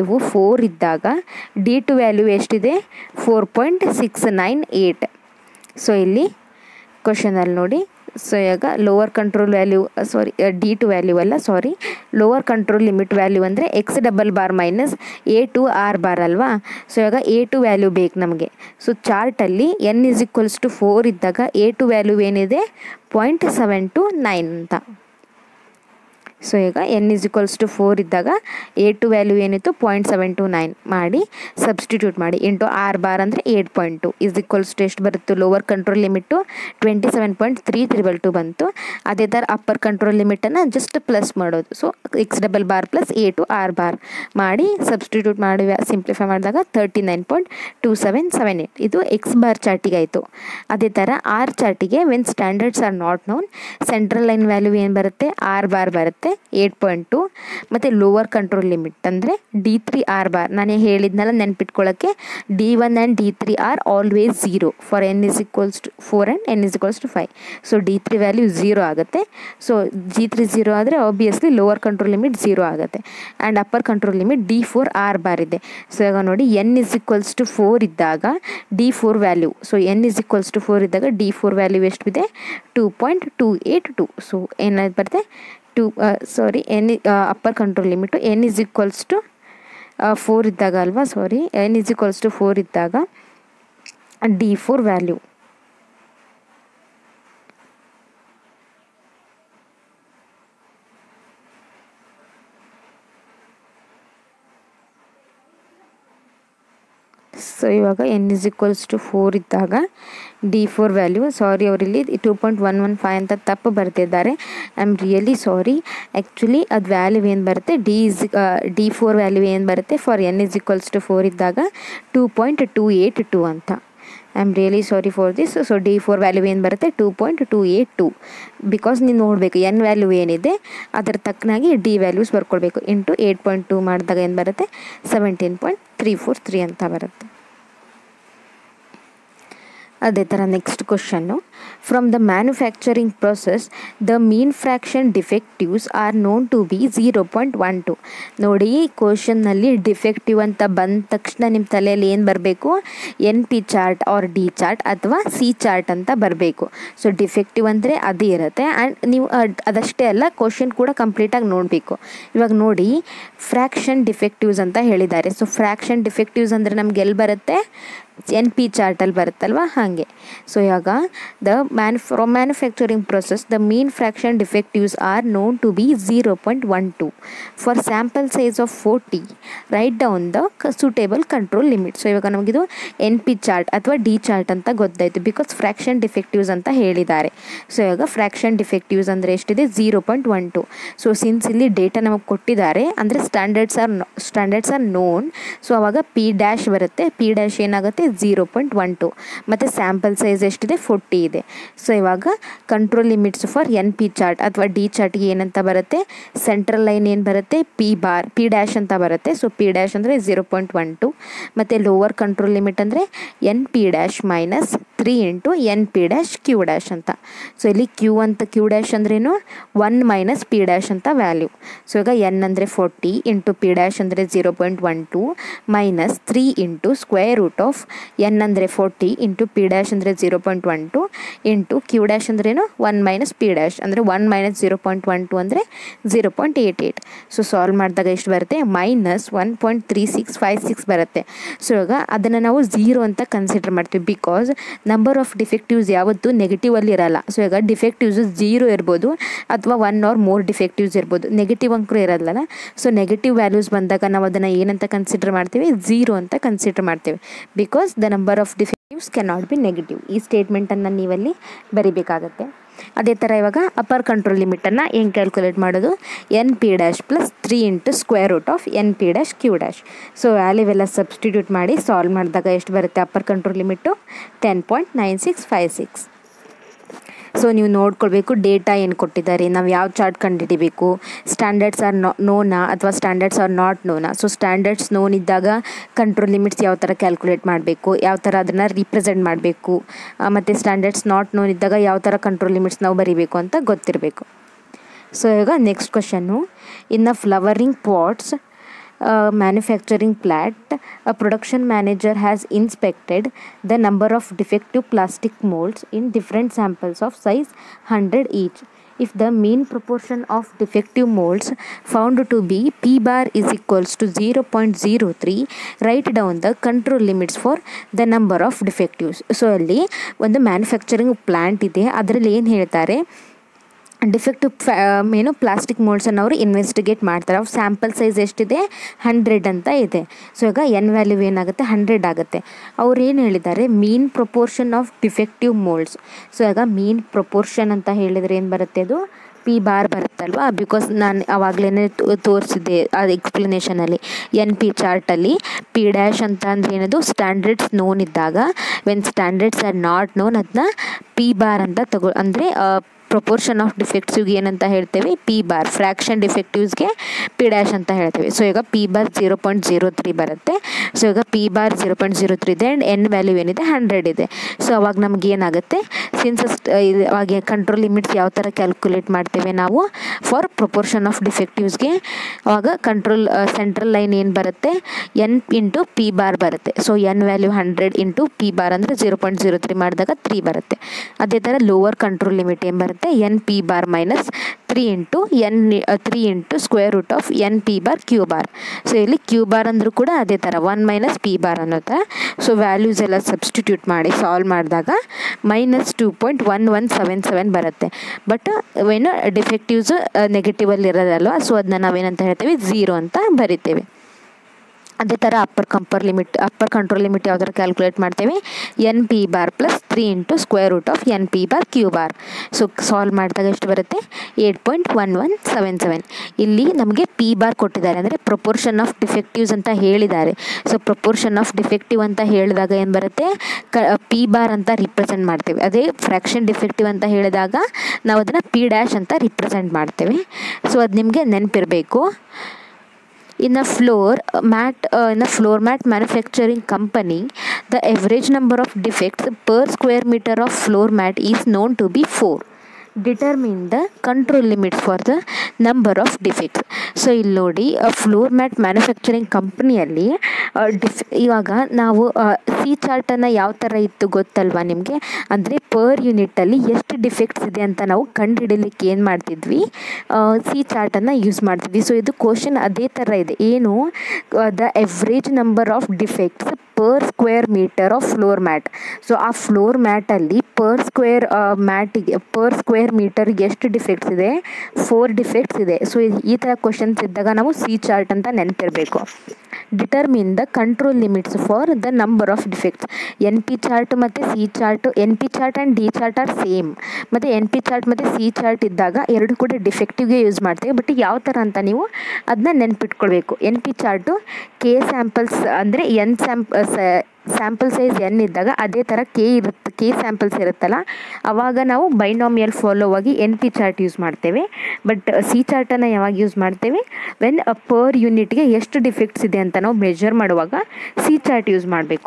ವ್ಯಾಲ್ಯೂವು ಫೋರ್ ಇದ್ದಾಗ ಡಿ ಟು ವ್ಯಾಲ್ಯೂ ಎಷ್ಟಿದೆ four point six nine eight so ಇಲ್ಲಿ ಕ್ವಶನಲ್ಲಿ ನೋಡಿ ಸೊ ಇವಾಗ lower control value sorry D two value ಅಲ್ಲ sorry lower control limit value ಅಂದರೆ X double bar minus A two R bar ಅಲ್ವಾ so ಇವಾಗ A two value ಬೇಕು ನಮಗೆ ಸೊ ಚಾರ್ಟಲ್ಲಿ N is equals to four ಇದ್ದಾಗ A two value ಏನಿದೆ point seven two nine ಅಂತ ಸೊ ಈಗ N is equals to four ಇದ್ದಾಗ ಎ ಟು ವ್ಯಾಲ್ಯೂ ಏನಿತ್ತು ಪಾಯಿಂಟ್ ಸೆವೆನ್ ಟು ನೈನ್ ಮಾಡಿ ಸಬ್ಸ್ಟಿಟ್ಯೂಟ್ ಮಾಡಿ ಇಂಟು ಆರ್ ಬಾರ್ ಅಂದರೆ eight point two is equals to ಎಷ್ಟು ಬರುತ್ತು lower control limit twenty seven point three triple two ಬಂತು ಅದೇ ಥರ ಅಪ್ಪರ್ ಕಂಟ್ರೋಲ್ ಲಿಮಿಟನ್ನು ಜಸ್ಟ್ ಪ್ಲಸ್ ಮಾಡೋದು so X double bar plus A two R bar ಮಾಡಿ substitute ಮಾಡಿ ಸಿಂಪ್ಲಿಫೈ ಮಾಡಿದಾಗ thirty nine point two seven seven eight ಇದು X bar ಚಾರ್ಟಿಗೆ ಆಯಿತು ಅದೇ ಥರ ಆರ್ ಚಾರ್ಟಿಗೆ when standards are not known central line value ಏನು ಬರುತ್ತೆ ಆರ್ ಬಾರ್ ಬರುತ್ತೆ ಏಟ್ ಪಾಯಿಂಟ್ ಟು ಮತ್ತು ಲೋವರ್ ಕಂಟ್ರೋಲ್ ಲಿಮಿಟ್ ಅಂದರೆ ಡಿ ತ್ರೀ ಆರ್ ಬಾರ್ ನಾನು ಹೇಳಿದ್ನಲ್ಲ ನೆನ್ಪಿಟ್ಕೊಳ್ಳೋಕ್ಕೆ D one and D three are always zero for N is equals to four and N is equals to five so D three value zero ಆಗುತ್ತೆ so G three zero ಆದರೆ obviously lower control limit zero ಆಗುತ್ತೆ and upper control limit D four R bar ಇದೆ so ಇವಾಗ ನೋಡಿ N is equals to four ಇದ್ದಾಗ D four value so N is equals to four ಇದ್ದಾಗ D four value ಎಷ್ಟಿದೆ two point two eight two so ಏನಾಯ್ತು ಬರುತ್ತೆ two sorry N upper control limit N is equals to four ಇದ್ದಾಗ ಅಲ್ವಾ sorry N is equals to four ಇದ್ದಾಗ D four value so ಇವಾಗ N is equals to four ಇದ್ದಾಗ D four value sorry ಅವರಿಲ್ಲಿ two point one one five ಅಂತ ತಪ್ಪು ಬರ್ತಿದ್ದಾರೆ I am really sorry actually ಅದು ವ್ಯಾಲ್ಯೂ ಏನು ಬರುತ್ತೆ D is D four value ಏನು ಬರುತ್ತೆ for N is equals to four ಇದ್ದಾಗ two point two eight two ಅಂತ I am really sorry for this so D four value ಏನು ಬರುತ್ತೆ two point two eight two because ನೀವು ನೋಡಬೇಕು N value ಏನಿದೆ ಅದರ ತಕ್ಕನಾಗಿ ಡಿ ವ್ಯಾಲ್ಯೂಸ್ ಬರ್ಕೊಳ್ಬೇಕು ಇಂಟು ಏಯ್ಟ್ ಪಾಯಿಂಟ್ ಟೂ ಮಾಡಿದಾಗ ಏನು ಬರುತ್ತೆ seventeen point three four three ಅಂತ ಬರುತ್ತೆ ಅದೇ ಥರ ನೆಕ್ಸ್ಟ್ ಕ್ವಶನ್ನು from the manufacturing process the mean fraction defectives are known to be zero point one two ನೋಡಿ ಕ್ವಶನ್ನಲ್ಲಿ ಡಿಫೆಕ್ಟಿವ್ ಅಂತ ಬಂದ ತಕ್ಷಣ ನಿಮ್ಮ ತಲೆಯಲ್ಲಿ ಏನು ಬರಬೇಕು N P chart or D chart ಅಥವಾ ಸಿ ಚಾರ್ಟ್ ಅಂತ ಬರಬೇಕು ಸೊ ಡಿಫೆಕ್ಟಿವ್ ಅಂದರೆ ಅದೇ ಇರುತ್ತೆ ಆ್ಯಂಡ್ ನೀವು ಅದಷ್ಟೇ ಅಲ್ಲ ಕ್ವಶನ್ ಕೂಡ ಕಂಪ್ಲೀಟಾಗಿ ನೋಡಬೇಕು ಇವಾಗ ನೋಡಿ ಫ್ರ್ಯಾಕ್ಷನ್ ಡಿಫೆಕ್ಟಿವ್ಸ್ ಅಂತ ಹೇಳಿದ್ದಾರೆ ಸೊ ಫ್ರ್ಯಾಕ್ಷನ್ ಡಿಫೆಕ್ಟಿವ್ಸ್ ಅಂದರೆ ನಮ್ಗೆ ಎಲ್ಲಿ ಬರುತ್ತೆ ಎನ್ ಪಿ ಚಾರ್ಟಲ್ಲಿ ಬರುತ್ತಲ್ವ ಹಾಗೆ ಸೊ ಇವಾಗ ದ ಮ್ಯಾನು from manufacturing process the mean fraction defectives are known to be zero point one two for sample size of forty write down the suitable control limit so ಇವಾಗ ನಮಗಿದು N P chart ಅಥವಾ D chart ಅಂತ ಗೊತ್ತಾಯಿತು because fraction defectives ಅಂತ ಹೇಳಿದ್ದಾರೆ so ಇವಾಗ fraction defectives ಅಂದರೆ ಎಷ್ಟಿದೆ zero point one two so since ಇಲ್ಲಿ ಡೇಟಾ ನಮಗೆ ಕೊಟ್ಟಿದ್ದಾರೆ ಅಂದರೆ standards are standards are known so ಅವಾಗ ಪಿ ಡ್ಯಾಶ್ ಬರುತ್ತೆ ಪಿ ಡ್ಯಾಶ್ ಏನಾಗುತ್ತೆ ಝೀರೋ ಪಾಯಿಂಟ್ ಒನ್ ಟು ಮತ್ತು ಸ್ಯಾಂಪಲ್ ಸೈಜ್ ಎಷ್ಟಿದೆ ಫೋರ್ಟಿ ಇದೆ ಸೊ ಇವಾಗ control limits for N P chart ಅಥವಾ ಡಿ ಚಾರ್ಟ್ಗೆ ಏನಂತ ಬರುತ್ತೆ ಸೆಂಟ್ರಲ್ ಲೈನ್ ಏನು ಬರುತ್ತೆ ಪಿ ಬಾರ್ ಪಿ ಡ್ಯಾಶ್ ಅಂತ ಬರುತ್ತೆ ಸೊ ಪಿ ಡ್ಯಾಶ್ ಅಂದರೆ ಝೀರೋ ಪಾಯಿಂಟ್ ಒನ್ ಟು ಮತ್ತು ಲೋವರ್ ಕಂಟ್ರೋಲ್ ಲಿಮಿಟ್ ಅಂದರೆ N P dash minus three into N P dash Q dash ಅಂತ ಸೊ ಇಲ್ಲಿ ಕ್ಯೂ ಅಂತ ಕ್ಯೂ ಡ್ಯಾಶ್ ಅಂದ್ರೇನು ಒನ್ ಮೈನಸ್ ಪಿ ಡ್ಯಾಶ್ ಅಂತ ವ್ಯಾಲ್ಯೂ ಸೊ ಈಗ N ಅಂದರೆ ಫೋರ್ಟಿ ಇಂಟು ಪಿ ಡ್ಯಾಶ್ ಅಂದರೆ zero point one two minus three into square root of N ಅಂದರೆ forty into P dash ಅಂದರೆ zero point one two into Q dash ಅಂದ್ರೇನು one minus P dash ಅಂದರೆ one minus zero point one two ಅಂದರೆ zero point eight eight so solve ಮಾಡಿದಾಗ ಎಷ್ಟು ಬರುತ್ತೆ minus one point three six five six ಬರುತ್ತೆ so ಇವಾಗ ಅದನ್ನು ನಾವು ಝೀರೋ ಅಂತ ಕನ್ಸಿಡರ್ ಮಾಡ್ತೀವಿ ಬಿಕಾಸ್ ನಂಬರ್ ಆಫ್ ಡಿಫೆಕ್ಟಿವ್ಸ್ ಯಾವತ್ತೂ ನೆಗೆಟಿವಲ್ಲಿ ಇರಲ್ಲ ಸೊ ಈಗ ಡಿಫೆಕ್ಟಿವ್ಸ್ ಝೀರೋ ಇರ್ಬೋದು ಅಥವಾ ಒನ್ ಆರ್ ಮೋರ್ ಡಿಫೆಕ್ಟಿವ್ಸ್ ಇರ್ಬೋದು ನೆಗೆಟಿವ್ ಅಂಕರು ಇರಲ್ಲ ಸೊ ನೆಗೆಟಿವ್ ವ್ಯಾಲ್ಯೂಸ್ ಬಂದಾಗ ನಾವು ಅದನ್ನು ಏನಂತ ಕನ್ಸಿಡರ್ ಮಾಡ್ತೀವಿ ಝೀರೋ ಅಂತ ಕನ್ಸಿಡರ್ ಮಾಡ್ತೀವಿ because the number of defectives can not be negative ಈ ಸ್ಟೇಟ್ಮೆಂಟನ್ನು ನೀವಲ್ಲಿ ಬರಿಬೇಕಾಗತ್ತೆ ಅದೇ ಥರ ಇವಾಗ ಅಪ್ಪರ್ ಕಂಟ್ರೋಲ್ ಲಿಮಿಟನ್ನು ಹೆಂಗೆ ಕ್ಯಾಲ್ಕುಲೇಟ್ ಮಾಡೋದು N P dash plus three into square root of N P dash Q dash so ವ್ಯಾಲ್ಯೂವೆಲ್ಲ ಸಬ್ಸ್ಟಿಟ್ಯೂಟ್ ಮಾಡಿ ಸಾಲ್ವ್ ಮಾಡಿದಾಗ ಎಷ್ಟು ಬರುತ್ತೆ upper control limit ten point nine six five six so ನೀವು ನೋಡ್ಕೊಳ್ಬೇಕು ಡೇಟಾ ಏನು ಕೊಟ್ಟಿದ್ದಾರೆ ನಾವು ಯಾವ ಚಾರ್ಟ್ ಕಂಡುಹಿಡಿಬೇಕು ಸ್ಟ್ಯಾಂಡರ್ಡ್ಸ್ ಆರ್ ನೋ ನೋನಾ ಅಥವಾ ಸ್ಟ್ಯಾಂಡರ್ಡ್ಸ್ ಆರ್ ನಾಟ್ ನೋನಾ ಸೊ ಸ್ಟ್ಯಾಂಡರ್ಡ್ಸ್ ನೋನ್ ಇದ್ದಾಗ ಕಂಟ್ರೋಲ್ ಲಿಮಿಟ್ಸ್ ಯಾವ ಥರ ಕ್ಯಾಲ್ಕುಲೇಟ್ ಮಾಡಬೇಕು ಯಾವ ಥರ ಅದನ್ನು ರಿಪ್ರೆಸೆಂಟ್ ಮಾಡಬೇಕು ಮತ್ತು ಸ್ಟ್ಯಾಂಡರ್ಡ್ಸ್ ನಾಟ್ ನೋನ್ ಇದ್ದಾಗ ಯಾವ ಥರ ಕಂಟ್ರೋಲ್ ಲಿಮಿಟ್ಸ್ ನಾವು ಬರೀಬೇಕು ಅಂತ ಗೊತ್ತಿರಬೇಕು ಸೊ ಈಗ ನೆಕ್ಸ್ಟ್ ಕ್ವಶನ್ನು ಇನ್ನು flowering pots manufacturing plant a production manager has inspected the number of defective plastic molds in different samples of size 100 each if the mean proportion of defective molds found to be p bar is equals to 0.03 write down the control limits for the number of defectives so ಅಲ್ಲಿ ಒಂದು manufacturing plant ಇದೆ ಅದರಲ್ಲಿ ಏನು ಹೇಳ್ತಾರೆ defective ಏನು plastic ಮೋಲ್ಡ್ಸನ್ನು ಅವರು investigate ಮಾಡ್ತಾರೆ ಅವ್ರ ಸ್ಯಾಂಪಲ್ ಸೈಜ್ ಎಷ್ಟಿದೆ ಹಂಡ್ರೆಡ್ ಅಂತ ಇದೆ ಸೊ ಈಗ ಎನ್ ವ್ಯಾಲ್ಯೂ ಏನಾಗುತ್ತೆ ಹಂಡ್ರೆಡ್ ಆಗುತ್ತೆ ಅವ್ರು ಏನು ಹೇಳಿದ್ದಾರೆ mean proportion of defective moulds so ಈಗ ಮೀನ್ ಪ್ರೊಪೋರ್ಷನ್ ಅಂತ ಹೇಳಿದರೆ ಏನು ಬರುತ್ತೆ ಅದು ಪಿ ಬಾರ್ ಬರುತ್ತಲ್ವಾ ಬಿಕಾಸ್ ನಾನು ಆವಾಗಲೇ ತೋರಿಸಿದ್ದೆ ಅದು ಎಕ್ಸ್ಪ್ಲನೇಷನಲ್ಲಿ ಎನ್ ಪಿ ಚಾರ್ಟಲ್ಲಿ ಪಿ ಡ್ಯಾಶ್ ಅಂತ ಅಂದರೆ ಏನದು ಸ್ಟ್ಯಾಂಡರ್ಡ್ಸ್ ನೋನ್ ಇದ್ದಾಗ when standards are not known ಅದನ್ನ ಪಿ ಬಾರ್ ಅಂತ ತಗೋ ಅಂದರೆ ಪ್ರೊಪೋರ್ಷನ್ ಆಫ್ ಡಿಫೆಕ್ಟ್ಸ್ಗೆ ಏನಂತ ಹೇಳ್ತೇವೆ ಪಿ ಬಾರ್ ಫ್ರ್ಯಾಕ್ಷನ್ ಡಿಫೆಕ್ಟಿವ್ಸ್ಗೆ ಪಿ ಡ್ಯಾಶ್ ಅಂತ ಹೇಳ್ತೇವೆ ಸೊ ಈಗ P bar zero point zero three ಬರುತ್ತೆ ಸೊ ಈಗ P bar zero point zero three ಇದೆ ಆ್ಯಂಡ್ ಎನ್ ವ್ಯಾಲ್ಯೂ ಏನಿದೆ ಹಂಡ್ರೆಡ್ ಇದೆ ಸೊ ಅವಾಗ ನಮ್ಗೆ ಏನಾಗುತ್ತೆ ಸಿನ್ಸ್ ಅವಾಗ ಕಂಟ್ರೋಲ್ ಲಿಮಿಟ್ಸ್ ಯಾವ ಥರ ಕ್ಯಾಲ್ಕುಲೇಟ್ ಮಾಡ್ತೇವೆ ನಾವು ಫಾರ್ ಪ್ರೊಪೋರ್ಷನ್ ಆಫ್ ಡಿಫೆಕ್ಟಿವ್ಸ್ಗೆ ಅವಾಗ ಕಂಟ್ರೋಲ್ ಸೆಂಟ್ರಲ್ ಲೈನ್ ಏನು ಬರುತ್ತೆ ಎನ್ ಇಂಟು ಪಿ ಬಾರ್ ಬರುತ್ತೆ so N value hundred into P bar ಅಂದರೆ ಜೀರೋ ಪಾಯಿಂಟ್ ಜೀರೋ ತ್ರೀ ಮಾಡಿದಾಗ ತ್ರೀ ಬರುತ್ತೆ ಅದೇ ಥರ ಲೋವರ್ ಕಂಟ್ರೋಲ್ ಲಿಮಿಟ್ ಏನು ಬರುತ್ತೆ N P bar minus three into N three into square root of N P bar Q bar so ಇಲ್ಲಿ Q bar ಅಂದರೂ ಕೂಡ ಅದೇ ಥರ ಒನ್ ಮೈನಸ್ ಪಿ ಬಾರ್ ಅನ್ನೋ ಥರ ಸೊ ವ್ಯಾಲ್ಯೂಸ್ ಎಲ್ಲ ಸಬ್ಸ್ಟಿಟ್ಯೂಟ್ ಮಾಡಿ ಸಾಲ್ವ್ ಮಾಡಿದಾಗ minus two point one one seven seven ಬರುತ್ತೆ ಬಟ್ ಏನು ಡಿಫೆಕ್ಟಿವ್ಸ್ ನೆಗೆಟಿವಲ್ಲಿ ಇರೋದಲ್ವ ಸೊ ಅದನ್ನ ನಾವೇನಂತ ಹೇಳ್ತೇವೆ ಝೀರೋ ಅಂತ ಬರಿತೇವೆ ಅದೇ ಥರ ಅಪ್ಪರ್ ಕಂಪರ್ ಲಿಮಿಟ್ ಅಪ್ಪರ್ ಕಂಟ್ರೋಲ್ ಲಿಮಿಟ್ ಯಾವ ಥರ ಕ್ಯಾಲ್ಕುಲೇಟ್ ಮಾಡ್ತೇವೆ N P bar plus three into square root of N P bar Q bar so solve ಮಾಡಿದಾಗ ಎಷ್ಟು ಬರುತ್ತೆ eight point one one seven seven ಇಲ್ಲಿ ನಮಗೆ ಪಿ ಬಾರ್ ಕೊಟ್ಟಿದ್ದಾರೆ ಅಂದರೆ ಪ್ರೊಪೋರ್ಷನ್ ಆಫ್ ಡಿಫೆಕ್ಟಿವ್ಸ್ ಅಂತ ಹೇಳಿದ್ದಾರೆ ಸೊ ಪ್ರೊಪೋರ್ಷನ್ ಆಫ್ ಡಿಫೆಕ್ಟಿವ್ ಅಂತ ಹೇಳಿದಾಗ ಏನು ಬರುತ್ತೆ ಕ ಪಿ ಬಾರ್ ಅಂತ ರಿಪ್ರೆಸೆಂಟ್ ಮಾಡ್ತೇವೆ ಅದೇ ಫ್ರ್ಯಾಕ್ಷನ್ ಡಿಫೆಕ್ಟಿವ್ ಅಂತ ಹೇಳಿದಾಗ ನಾವು ಅದನ್ನು ಪಿ ಡ್ಯಾಶ್ ಅಂತ ರಿಪ್ರೆಸೆಂಟ್ ಮಾಡ್ತೇವೆ ಸೊ ಅದು ನಿಮಗೆ ನೆನಪಿರಬೇಕು in a floor mat uh, in a floor mat manufacturing company the average number of defects per square meter of floor mat is known to be 4 determine the control limits for the number of defects so ಇಲ್ಲಿ ನೋಡಿ floor mat manufacturing ಕಂಪ್ನಿಯಲ್ಲಿ ಡಿಫ್ ಇವಾಗ ನಾವು C ಚಾರ್ಟನ್ನು ಯಾವ ಥರ ಇತ್ತು ಗೊತ್ತಲ್ವಾ ನಿಮಗೆ ಅಂದರೆ ಪರ್ ಯೂನಿಟಲ್ಲಿ ಎಷ್ಟು ಡಿಫೆಕ್ಟ್ಸ್ ಇದೆ ಅಂತ ನಾವು ಕಂಡುಹಿಡಲಿಕ್ಕೆ ಏನು ಮಾಡ್ತಿದ್ವಿ ಸಿ ಚಾರ್ಟನ್ನು ಯೂಸ್ ಮಾಡ್ತಿದ್ವಿ ಸೊ ಇದು ಕ್ವಶನ್ ಅದೇ ಥರ ಇದೆ ಏನು the average number of defects per square metre of floor mat so ಆ ಫ್ಲೋರ್ ಮ್ಯಾಟಲ್ಲಿ ಪರ್ ಸ್ಕ್ವೇರ್ ಮ್ಯಾಟಿಗೆ ಪರ್ ಸ್ಕ್ವೇರ್ ಮೀಟರ್ಗೆ ಎಷ್ಟು ಡಿಫೆಕ್ಟ್ಸ್ ಇದೆ ಫೋರ್ ಡಿಫೆಕ್ಟ್ಸ್ ಇದೆ ಸೊ ಈ ಥರ ಕ್ವಶನ್ಸ್ ಇದ್ದಾಗ ನಾವು ಸಿ ಚಾರ್ಟ್ ಅಂತ ನೆನಪಿರಬೇಕು determine the control limits for the number of defects N P chart ಮತ್ತು C chart N P chart and D chart are same ಮತ್ತು ಎನ್ ಪಿ ಚಾರ್ಟ್ ಮತ್ತು ಸಿ ಚಾರ್ಟ್ ಇದ್ದಾಗ ಎರಡು ಕೂಡ ಡಿಫೆಕ್ಟಿವ್ಗೆ ಯೂಸ್ ಮಾಡ್ತೀವಿ ಬಟ್ ಯಾವ ಥರ ಅಂತ ನೀವು ಅದನ್ನ ನೆನ್ಪಿಟ್ಕೊಳ್ಬೇಕು N P chart K samples ಅಂದರೆ ಎನ್ ಸ್ಯಾಂಪ್ ಸ್ಯಾಂಪಲ್ ಸೈಜ್ ಎನ್ ಇದ್ದಾಗ ಅದೇ ಥರ ಕೆ ಇರುತ್ತೆ ಕೆ ಸ್ಯಾಂಪಲ್ಸ್ ಇರುತ್ತಲ್ಲ ಆವಾಗ ನಾವು ಬೈನಾಮಿಯಲ್ ಫಾಲೋ ಆಗಿ ಎನ್ ಪಿ ಚಾರ್ಟ್ ಯೂಸ್ ಮಾಡ್ತೇವೆ ಬಟ್ ಸಿ ಚಾರ್ಟನ್ನು ಯಾವಾಗ ಯೂಸ್ ಮಾಡ್ತೇವೆ ವೆನ್ ಪರ್ ಯೂನಿಟ್ಗೆ ಎಷ್ಟು ಡಿಫೆಕ್ಟ್ಸ್ ಇದೆ ಅಂತ ನಾವು ಮೆಜರ್ ಮಾಡುವಾಗ ಸಿ ಚಾರ್ಟ್ ಯೂಸ್ ಮಾಡಬೇಕು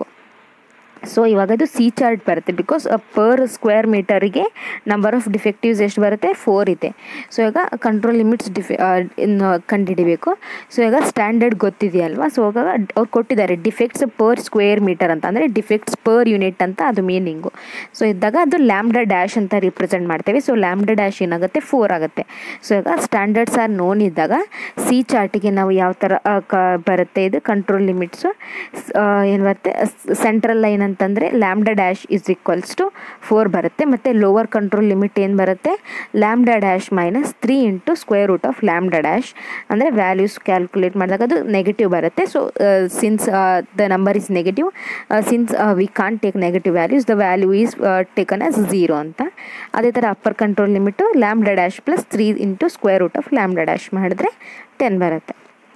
ಸೊ ಇವಾಗ ಅದು ಸಿ ಚಾರ್ಟ್ ಬರುತ್ತೆ ಬಿಕಾಸ್ ಪರ್ ಸ್ಕ್ವೇರ್ ಮೀಟರಿಗೆ ನಂಬರ್ ಆಫ್ ಡಿಫೆಕ್ಟಿವ್ಸ್ ಎಷ್ಟು ಬರುತ್ತೆ ಫೋರ್ ಇದೆ ಸೊ ಈಗ ಕಂಟ್ರೋಲ್ ಲಿಮಿಟ್ಸ್ ಡಿಫೆ ಇನ್ನು ಕಂಡುಹಿಡಿಬೇಕು ಸೊ ಈಗ ಸ್ಟ್ಯಾಂಡರ್ಡ್ ಗೊತ್ತಿದೆಯಲ್ವಾ ಸೊ ಇವಾಗ ಅವ್ರು ಕೊಟ್ಟಿದ್ದಾರೆ ಡಿಫೆಕ್ಟ್ಸ್ ಪರ್ ಸ್ಕ್ವೇರ್ ಮೀಟರ್ ಅಂತ ಅಂದರೆ ಡಿಫೆಕ್ಟ್ಸ್ ಪರ್ ಯೂನಿಟ್ ಅಂತ ಅದು ಮೀನಿಂಗು ಸೊ ಇದ್ದಾಗ ಅದು ಲ್ಯಾಮ್ಡಾ ಡ್ಯಾಶ್ ಅಂತ ರಿಪ್ರೆಸೆಂಟ್ ಮಾಡ್ತೇವೆ ಸೊ ಲ್ಯಾಮ್ಡಾ ಡ್ಯಾಶ್ ಏನಾಗುತ್ತೆ ಫೋರ್ ಆಗುತ್ತೆ ಸೊ ಈಗ ಸ್ಟ್ಯಾಂಡರ್ಡ್ಸ್ ಆರ್ ನೋನ್ ಇದ್ದಾಗ ಸಿ ಚಾರ್ಟಿಗೆ ನಾವು ಯಾವ ಥರ ಕ ಬರುತ್ತೆ ಇದು ಕಂಟ್ರೋಲ್ ಲಿಮಿಟ್ಸು ಏನು ಬರುತ್ತೆ ಸೆಂಟ್ರಲ್ ಲೈನ್ ಅಂತಂದರೆ lambda dash is equals to four ಬರುತ್ತೆ ಮತ್ತು ಲೋವರ್ ಕಂಟ್ರೋಲ್ ಲಿಮಿಟ್ ಏನು ಬರುತ್ತೆ lambda dash minus three into square root of lambda dash ಅಂದರೆ ವ್ಯಾಲ್ಯೂಸ್ ಕ್ಯಾಲ್ಕುಲೇಟ್ ಮಾಡಿದಾಗ ಅದು ನೆಗೆಟಿವ್ ಬರುತ್ತೆ so since the number is negative since we can't take negative values the value is taken as zero ಅಂತ ಅದೇ ಥರ upper control limit lambda dash plus three into square root of lambda dash ಮಾಡಿದ್ರೆ ten ಬರುತ್ತೆ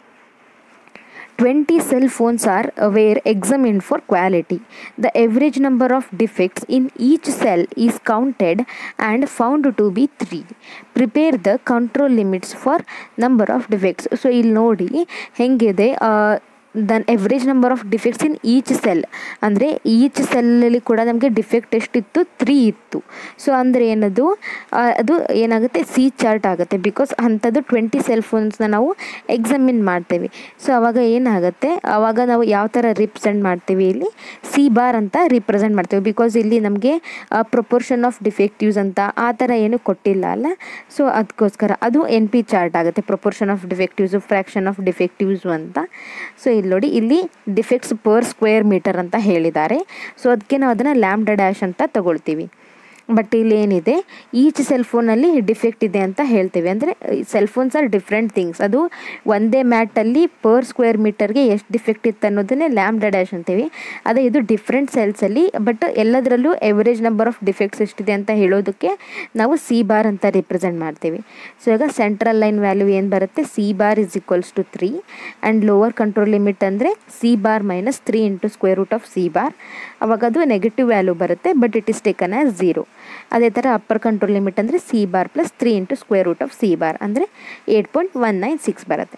20 cell phones are were examined for quality. The average number of defects in each cell is counted and found to be 3. Prepare the control limits for number of defects. So ಇಲ್ಲಿ ನೋಡಿ ಹೆಂಗಿದೆ then average number of defects in each cell ಅಂದರೆ each ಸೆಲ್ಲಲ್ಲಿ ಕೂಡ ನಮಗೆ defect ಎಷ್ಟಿತ್ತು three ಇತ್ತು so ಅಂದರೆ ಏನದು ಆ, ಅದು ಏನಾಗುತ್ತೆ ಸಿ ಚಾರ್ಟ್ ಆಗುತ್ತೆ ಬಿಕಾಸ್ ಅಂಥದ್ದು ಟ್ವೆಂಟಿ ಸೆಲ್ ಫೋನ್ಸ್ನ ನಾವು ಎಕ್ಸಾಮಿನ್ ಮಾಡ್ತೇವೆ ಸೊ ಅವಾಗ ಏನಾಗುತ್ತೆ ಆವಾಗ ನಾವು ಯಾವ ಥರ ರಿಪ್ರೆಸೆಂಟ್ ಮಾಡ್ತೀವಿ ಇಲ್ಲಿ ಸಿ ಬಾರ್ ಅಂತ ರಿಪ್ರೆಸೆಂಟ್ ಮಾಡ್ತೇವೆ ಬಿಕಾಸ್ ಇಲ್ಲಿ ನಮಗೆ ಪ್ರೊಪೋರ್ಷನ್ ಆಫ್ ಡಿಫೆಕ್ಟಿವ್ಸ್ ಅಂತ ಆ ಥರ ಏನು ಕೊಟ್ಟಿಲ್ಲ ಅಲ್ಲ ಸೊ ಅದಕ್ಕೋಸ್ಕರ ಅದು ಎನ್ ಪಿ ಚಾರ್ಟ್ ಆಗುತ್ತೆ proportion of defectives fraction of defectives ಅಂತ ಸೊ ಇಲ್ಲಿ ನೋಡಿ ಇಲ್ಲಿ ಡಿಫೆಕ್ಟ್ಸ್ ಪರ್ ಸ್ಕ್ವೇರ್ ಮೀಟರ್ ಅಂತ ಹೇಳಿದ್ದಾರೆ ಸೊ ಅದಕ್ಕೆ ನಾವು ಅದನ್ನು ಲ್ಯಾಮ್ಡಾ ಡ್ಯಾಶ್ ಅಂತ ತಗೊಳ್ತೀವಿ ಬಟ್ ಇಲ್ಲಿ ಏನಿದೆ ಈಚ್ ಸೆಲ್ ಫೋನಲ್ಲಿ ಡಿಫೆಕ್ಟ್ ಇದೆ ಅಂತ ಹೇಳ್ತೀವಿ ಅಂದರೆ cell phones are different things ಅದು ಒಂದೇ ಮ್ಯಾಟಲ್ಲಿ ಪರ್ ಸ್ಕ್ವೇರ್ ಮೀಟರ್ಗೆ ಎಷ್ಟು ಡಿಫೆಕ್ಟ್ ಇತ್ತು ಅನ್ನೋದನ್ನೇ ಲ್ಯಾಮ್ಡಾ ಡ್ಯಾಶ್ ಅಂತೀವಿ ಅದೇ ಇದು ಡಿಫ್ರೆಂಟ್ ಸೆಲ್ಸಲ್ಲಿ ಬಟ್ ಎಲ್ಲದರಲ್ಲೂ ಎವರೇಜ್ ನಂಬರ್ ಆಫ್ ಡಿಫೆಕ್ಟ್ಸ್ ಎಷ್ಟಿದೆ ಅಂತ ಹೇಳೋದಕ್ಕೆ ನಾವು ಸಿ ಬಾರ್ ಅಂತ ರಿಪ್ರೆಸೆಂಟ್ ಮಾಡ್ತೀವಿ ಸೊ ಈಗ ಸೆಂಟ್ರಲ್ ಲೈನ್ ವ್ಯಾಲ್ಯೂ ಏನು ಬರುತ್ತೆ C bar is equals to three and lower control limit ಅಂದರೆ C bar minus three into square root of C bar ಅವಾಗ ಅದು ನೆಗೆಟಿವ್ ವ್ಯಾಲ್ಯೂ ಬರುತ್ತೆ but it is taken as zero ಅದೇ ಥರ upper control limit ಅಂದರೆ C bar plus three into square root of C bar ಅಂದರೆ eight point one nine six ಬರುತ್ತೆ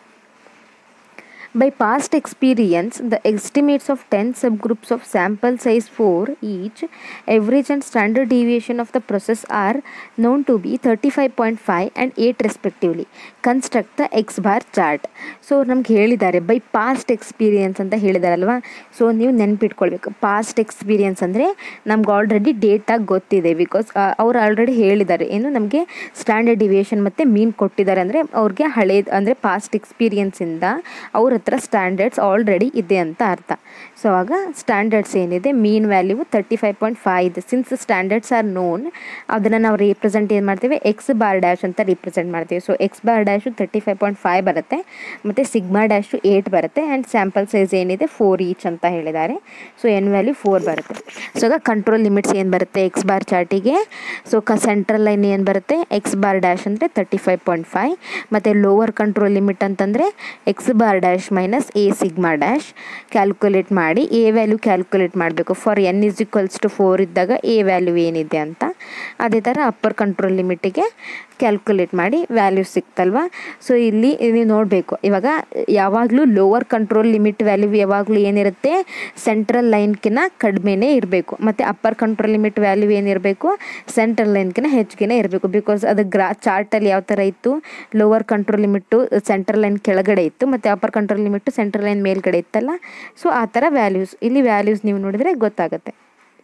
By past experience, the estimates of 10 subgroups of sample size 4 each, average and standard deviation of the process are known to be 35.5 and 8 respectively. Construct the X bar chart. So ನಮ್ಗೆ ಹೇಳಿದ್ದಾರೆ by past experience ಅಂತ ಹೇಳಿದಾರಲ್ವಾ so ನೀವು ನೆನ್ಪಿಟ್ಕೊಳ್ಬೇಕು past experience ಅಂದರೆ ನಮ್ಗೆ already data ಗೊತ್ತಿದೆ because ಅವ್ರು already ಹೇಳಿದ್ದಾರೆ ಏನು ನಮಗೆ ಸ್ಟ್ಯಾಂಡರ್ಡ್ ಡಿವಿಯೇಷನ್ ಮತ್ತು ಮೀನ್ ಕೊಟ್ಟಿದ್ದಾರೆ ಅಂದರೆ ಅವ್ರಿಗೆ ಹಳೇದು ಅಂದರೆ ಪಾಸ್ಟ್ ಎಕ್ಸ್ಪೀರಿಯನ್ಸಿಂದ ಅವ್ರ ಹತ್ರ ಸ್ಟ್ಯಾಂಡರ್ಡ್ಸ್ ಆಲ್ರೆಡಿ ಇದೆ ಅಂತ ಅರ್ಥ ಸೊ ಆಗ ಸ್ಟ್ಯಾಂಡರ್ಡ್ಸ್ ಏನಿದೆ mean value thirty five point five ಇದೆ ಸಿನ್ಸ್ ಸ್ಟ್ಯಾಂಡರ್ಡ್ಸ್ ಆರ್ ನೋನ್ ಅದನ್ನು ನಾವು ರಿಪ್ರೆಸೆಂಟ್ ಏನು ಮಾಡ್ತೀವಿ ಎಕ್ಸ್ ಬಾರ್ ಡ್ಯಾಶ್ ಅಂತ ರಿಪ್ರೆಸೆಂಟ್ ಮಾಡ್ತೀವಿ so X bar dash thirty five point five ಬರುತ್ತೆ ಮತ್ತು ಸಿಗ್ಮಾ ಡ್ಯಾಶು ಏಯ್ಟ್ ಬರುತ್ತೆ ಆ್ಯಂಡ್ ಸ್ಯಾಂಪಲ್ ಸೈಜ್ ಏನಿದೆ ಫೋರ್ ಈಚ್ ಅಂತ ಹೇಳಿದ್ದಾರೆ ಸೊ ಎನ್ ವ್ಯಾಲ್ಯೂ ಫೋರ್ ಬರುತ್ತೆ ಸೊ ಈಗ ಕಂಟ್ರೋಲ್ ಲಿಮಿಟ್ಸ್ ಏನು ಬರುತ್ತೆ ಎಕ್ಸ್ ಬಾರ್ ಚಾರ್ಟಿಗೆ ಸೊ ಕ ಸೆಂಟ್ರಲ್ ಲೈನ್ ಏನು ಬರುತ್ತೆ ಎಕ್ಸ್ ಬಾರ್ ಡ್ಯಾಶ್ ಅಂದರೆ ತರ್ಟಿ ಫೈವ್ ಪಾಯಿಂಟ್ ಫೈವ್ ಮತ್ತು ಲೋವರ್ ಕಂಟ್ರೋಲ್ ಲಿಮಿಟ್ ಅಂತಂದರೆ X bar dash minus A sigma dash calculate ಮಾಡಿ ಎ ವ್ಯಾಲ್ಯೂ ಕ್ಯಾಲ್ಕುಲೇಟ್ ಮಾಡಬೇಕು for N is equals to four ಇದ್ದಾಗ ಎ ವ್ಯಾಲ್ಯೂ ಏನಿದೆ ಅಂತ ಅದೇ ಥರ ಅಪ್ಪರ್ ಕಂಟ್ರೋಲ್ ಲಿಮಿಟಿಗೆ ಕ್ಯಾಲ್ಕುಲೇಟ್ ಮಾಡಿ ವ್ಯಾಲ್ಯೂ ಸಿಕ್ತಲ್ವಾ ಸೊ ಇಲ್ಲಿ ನೀವು ನೋಡಬೇಕು ಇವಾಗ ಯಾವಾಗಲೂ ಲೋವರ್ ಕಂಟ್ರೋಲ್ ಲಿಮಿಟ್ ವ್ಯಾಲ್ಯೂ ಯಾವಾಗಲೂ ಏನಿರುತ್ತೆ ಸೆಂಟ್ರಲ್ ಲೈನ್ಕಿನ ಕಡಿಮೆನೇ ಇರಬೇಕು ಮತ್ತು ಅಪ್ಪರ್ ಕಂಟ್ರೋಲ್ ಲಿಮಿಟ್ ವ್ಯಾಲ್ಯೂ ಏನಿರಬೇಕು ಸೆಂಟ್ರಲ್ ಲೈನ್ಕಿನ ಹೆಚ್ಚಿಗೆ ಇರಬೇಕು ಬಿಕಾಸ್ ಅದು ಗ್ರಾ ಚಾರ್ಟಲ್ಲಿ ಯಾವ ಥರ ಇತ್ತು lower control limit central line ಕೆಳಗಡೆ ಇತ್ತು ಮತ್ತು upper control limit central line ಮೇಲ್ಗಡೆ ಇತ್ತಲ್ಲ ಸೊ ಆ ಥರ ವ್ಯಾಲ್ಯೂಸ್ ಇಲ್ಲಿ ವ್ಯಾಲ್ಯೂಸ್ ನೀವು ನೋಡಿದರೆ ಗೊತ್ತಾಗುತ್ತೆ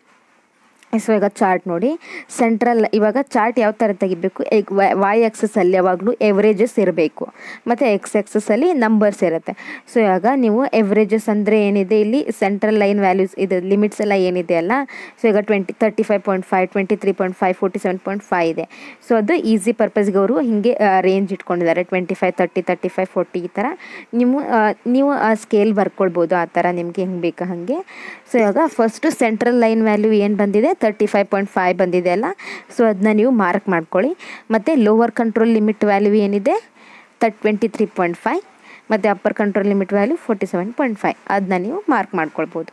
ಸೊ ಈಗ ಚಾರ್ಟ್ ನೋಡಿ ಸೆಂಟ್ರಲ್ ಇವಾಗ ಚಾರ್ಟ್ ಯಾವ ಥರ ತೆಗಿಬೇಕು ಎಗ್ ವಾಯ್ ಆಕ್ಸಸಲ್ಲಿ ಯಾವಾಗಲೂ ಎವ್ರೇಜಸ್ ಇರಬೇಕು ಮತ್ತು ಎಕ್ಸ್ ಆಕ್ಸಸಲ್ಲಿ ನಂಬರ್ಸ್ ಇರುತ್ತೆ ಸೊ ಇವಾಗ ನೀವು ಎವ್ರೇಜಸ್ ಅಂದರೆ ಏನಿದೆ ಇಲ್ಲಿ ಸೆಂಟ್ರಲ್ ಲೈನ್ ವ್ಯಾಲ್ಯೂಸ್ ಇದು ಲಿಮಿಟ್ಸ್ ಎಲ್ಲ ಏನಿದೆ ಅಲ್ಲ ಸೊ ಈಗ twenty thirty five point five twenty three point five forty seven point five ಇದೆ ಸೊ ಅದು ಈಸಿ ಪರ್ಪಸ್ಗೆ ಅವರು ಹೀಗೆ ರೇಂಜ್ ಇಟ್ಕೊಂಡಿದ್ದಾರೆ twenty five thirty thirty five forty ಈ ಥರ ನೀವು ಆ, ನೀವು ಆ ಸ್ಕೇಲ್ ಬರ್ಕೊಳ್ಬೋದು ಆ ಥರ ನಿಮಗೆ ಹೆಂಗೆ ಬೇಕು ಹಾಗೆ ಸೊ ಇವಾಗ ಫಸ್ಟು ಸೆಂಟ್ರಲ್ ಲೈನ್ ವ್ಯಾಲ್ಯೂ ಏನು ಬಂದಿದೆ ತರ್ಟಿ ಫೈವ್ ಪಾಯಿಂಟ್ ಫೈವ್ ಬಂದಿದೆ ಅಲ್ಲ ಸೊ ಅದನ್ನ ನೀವು ಮಾರ್ಕ್ ಮಾಡ್ಕೊಳ್ಳಿ ಮತ್ತು ಲೋವರ್ ಕಂಟ್ರೋಲ್ ಲಿಮಿಟ್ ವ್ಯಾಲ್ಯೂ ಏನಿದೆ ತರ್ಟ್ ಟ್ವೆಂಟಿ ತ್ರೀ ಪಾಯಿಂಟ್ ಫೈವ್ ಮತ್ತು upper control limit value forty seven point five ಅದನ್ನ ನೀವು ಮಾರ್ಕ್ ಮಾಡ್ಕೊಳ್ಬೋದು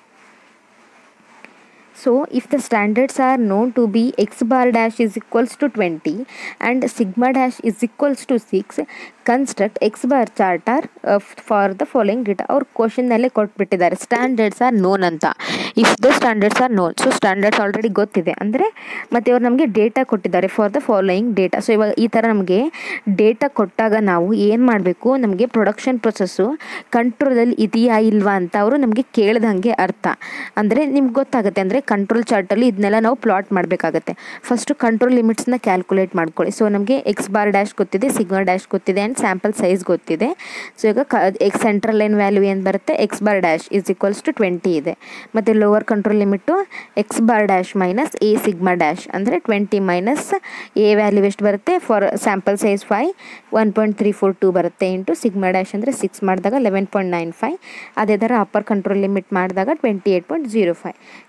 So, if the standards are known to be x bar dash is equals to 20 and sigma dash is equals to 6, construct x bar chart are uh, for the following data. ಅವ್ರ ಕ್ವಶನ್ನಲ್ಲೇ ಕೊಟ್ಬಿಟ್ಟಿದ್ದಾರೆ standards are known ಅಂತ if the standards are known so standards already ಗೊತ್ತಿದೆ ಅಂದರೆ ಮತ್ತು ಅವ್ರು ನಮಗೆ data ಕೊಟ್ಟಿದ್ದಾರೆ for the following data so ಇವಾಗ ಈ ಥರ ನಮಗೆ ಡೇಟಾ ಕೊಟ್ಟಾಗ ನಾವು ಏನು ಮಾಡಬೇಕು ನಮಗೆ ಪ್ರೊಡಕ್ಷನ್ ಪ್ರೊಸೆಸ್ಸು ಕಂಟ್ರೋಲಲ್ಲಿ ಇದೆಯಾ ಇಲ್ವಾ ಅಂತ ಅವರು ನಮಗೆ ಕೇಳ್ದಂಗೆ ಅರ್ಥ ಅಂದರೆ ನಿಮ್ಗೆ ಗೊತ್ತಾಗುತ್ತೆ ಅಂದರೆ ಕಂಟ್ರೋಲ್ ಚಾರ್ಟಲ್ಲಿ ಇದನ್ನೆಲ್ಲ ನಾವು ಪ್ಲಾಟ್ ಮಾಡಬೇಕಾಗತ್ತೆ ಫಸ್ಟು ಕಂಟ್ರೋಲ್ ಲಿಮಿಟ್ಸ್ನ ಕ್ಯಾಲ್ಕುಲೇಟ್ ಮಾಡ್ಕೊಳ್ಳಿ ಸೊ ನಮಗೆ ಎಕ್ಸ್ ಬಾರ್ ಡ್ಯಾಶ್ ಗೊತ್ತಿದೆ ಸಿಗ್ಮಾ ಡ್ಯಾಶ್ ಗೊತ್ತಿದೆ ಆ್ಯಂಡ್ ಸ್ಯಾಂಪಲ್ ಸೈಜ್ ಗೊತ್ತಿದೆ ಸೊ ಈಗ ಕ ಎಕ್ಸ್ ಸೆಂಟ್ರಲ್ ಲೈನ್ ವ್ಯಾಲ್ಯೂ ಏನು ಬರುತ್ತೆ X bar dash is equals to twenty ಇದೆ ಮತ್ತು lower control limit X bar dash minus A sigma dash ಅಂದರೆ ಟ್ವೆಂಟಿ ಮೈನಸ್ ಎ ವ್ಯಾಲ್ಯೂ ಎಷ್ಟು ಬರುತ್ತೆ for sample size five one point three four two ಬರುತ್ತೆ into sigma dash ಅಂದರೆ six ಮಾಡಿದಾಗ eleven point nine five ಅದೇ ಥರ upper control limit ಮಾಡಿದಾಗ twenty eight point zero five so ಅದನ್ನ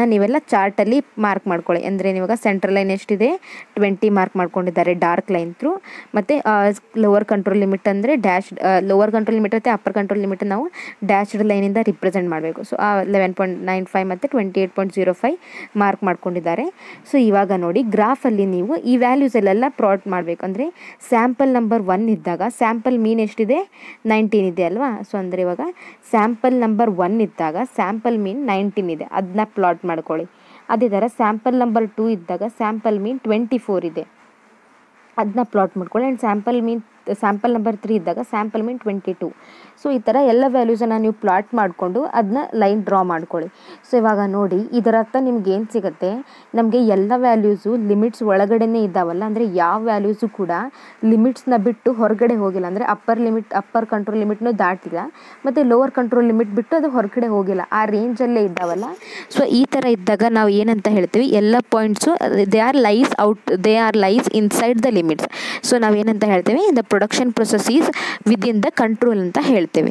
ನೀವೆಲ್ಲ ಚಾರ್ಟಲ್ಲಿ ಮಾರ್ಕ್ ಮಾಡ್ಕೊಳ್ಳಿ ಅಂದರೆ ಇವಾಗ ಸೆಂಟ್ರಲ್ ಲೈನ್ ಎಷ್ಟಿದೆ ಟ್ವೆಂಟಿ ಮಾರ್ಕ್ ಮಾಡ್ಕೊಂಡಿದ್ದಾರೆ ಡಾರ್ಕ್ ಲೈನ್ ಥ್ರೂ ಮತ್ತು ಲೋವರ್ ಕಂಟ್ರೋಲ್ ಲಿಮಿಟ್ ಅಂದರೆ ಡ್ಯಾಶ್ ಲೋವರ್ ಕಂಟ್ರೋಲ್ ಲಿಮಿಟ್ ಮತ್ತು ಅಪ್ಪರ್ ಕಂಟ್ರೋಲ್ ಲಿಮಿಟ್ ನಾವು ಡ್ಯಾಶ್ಡ್ ಲೈನಿಂದ ರಿಪ್ರೆಸೆಂಟ್ ಮಾಡಬೇಕು ಸೊ ಆ ಲೆವೆನ್ ಪಾಯಿಂಟ್ ನೈನ್ ಫೈವ್ ಮತ್ತು twenty eight point zero five mark ಮಾಡ್ಕೊಂಡಿದ್ದಾರೆ ಸೊ ಇವಾಗ ನೋಡಿ ಗ್ರಾಫಲ್ಲಿ ನೀವು ಈ ವ್ಯಾಲ್ಯೂಸಲ್ಲೆಲ್ಲ ಪ್ರಾಟ್ ಮಾಡಬೇಕು ಅಂದರೆ ಸ್ಯಾಂಪಲ್ ನಂಬರ್ ಒನ್ ಇದ್ದಾಗ ಸ್ಯಾಂಪಲ್ ಮೀನ್ ಎಷ್ಟಿದೆ ನೈನ್ಟೀನ್ ಇದೆ ಅಲ್ವಾ ಸೊ ಅಂದರೆ ಇವಾಗ ಸ್ಯಾಂಪಲ್ ನಂಬರ್ ಒನ್ ಇದ್ದಾಗ ಸ್ಯಾಂಪಲ್ ಮೀನ್ ನೈನ್ಟೀನ್ ಇದೆ ಅದನ್ನ ಪ್ಲಾಟ್ ಮಾಡ್ಕೊಳ್ಳಿ ಅದೇ ಥರ ಸ್ಯಾಂಪಲ್ ನಂಬರ್ ಟೂ ಇದ್ದಾಗ ಸ್ಯಾಂಪಲ್ ಮೀನ್ ಟ್ವೆಂಟಿ ಫೋರ್ ಇದೆ ಅದನ್ನ ಪ್ಲಾಟ್ ಮಾಡ್ಕೊಳ್ಳಿ and sample mean sample number three ಇದ್ದಾಗ sample mean twenty two so ಈ ಥರ ಎಲ್ಲ ವ್ಯಾಲ್ಯೂಸನ್ನು ನೀವು ಪ್ಲಾಟ್ ಮಾಡಿಕೊಂಡು ಅದನ್ನ ಲೈನ್ ಡ್ರಾ ಮಾಡ್ಕೊಳ್ಳಿ ಸೊ ಇವಾಗ ನೋಡಿ ಇದರ ಅರ್ಥ ನಿಮ್ಗೆ ಏನು ಸಿಗುತ್ತೆ ನಮಗೆ ಎಲ್ಲ ವ್ಯಾಲ್ಯೂಸು ಲಿಮಿಟ್ಸ್ ಒಳಗಡೆನೇ ಇದ್ದಾವಲ್ಲ ಅಂದರೆ ಯಾವ ವ್ಯಾಲ್ಯೂಸು ಕೂಡ ಲಿಮಿಟ್ಸ್ನ ಬಿಟ್ಟು ಹೊರಗಡೆ ಹೋಗಿಲ್ಲ ಅಂದರೆ ಅಪ್ಪರ್ ಲಿಮಿಟ್ ಅಪ್ಪರ್ ಕಂಟ್ರೋಲ್ ಲಿಮಿಟ್ನೂ ದಾಟಿಲ್ಲ ಮತ್ತು ಲೋವರ್ ಕಂಟ್ರೋಲ್ ಲಿಮಿಟ್ ಬಿಟ್ಟು ಅದು ಹೊರಗಡೆ ಹೋಗಿಲ್ಲ ಆ ರೇಂಜಲ್ಲೇ ಇದ್ದಾವಲ್ಲ ಸೊ ಈ ಥರ ಇದ್ದಾಗ ನಾವು ಏನಂತ ಹೇಳ್ತೀವಿ ಎಲ್ಲ points they are lies out they are lies inside the limits so ನಾವೇನಂತ ಹೇಳ್ತೇವೆ the production process is within the control ಅಂತ ಹೇಳ್ತೇವೆ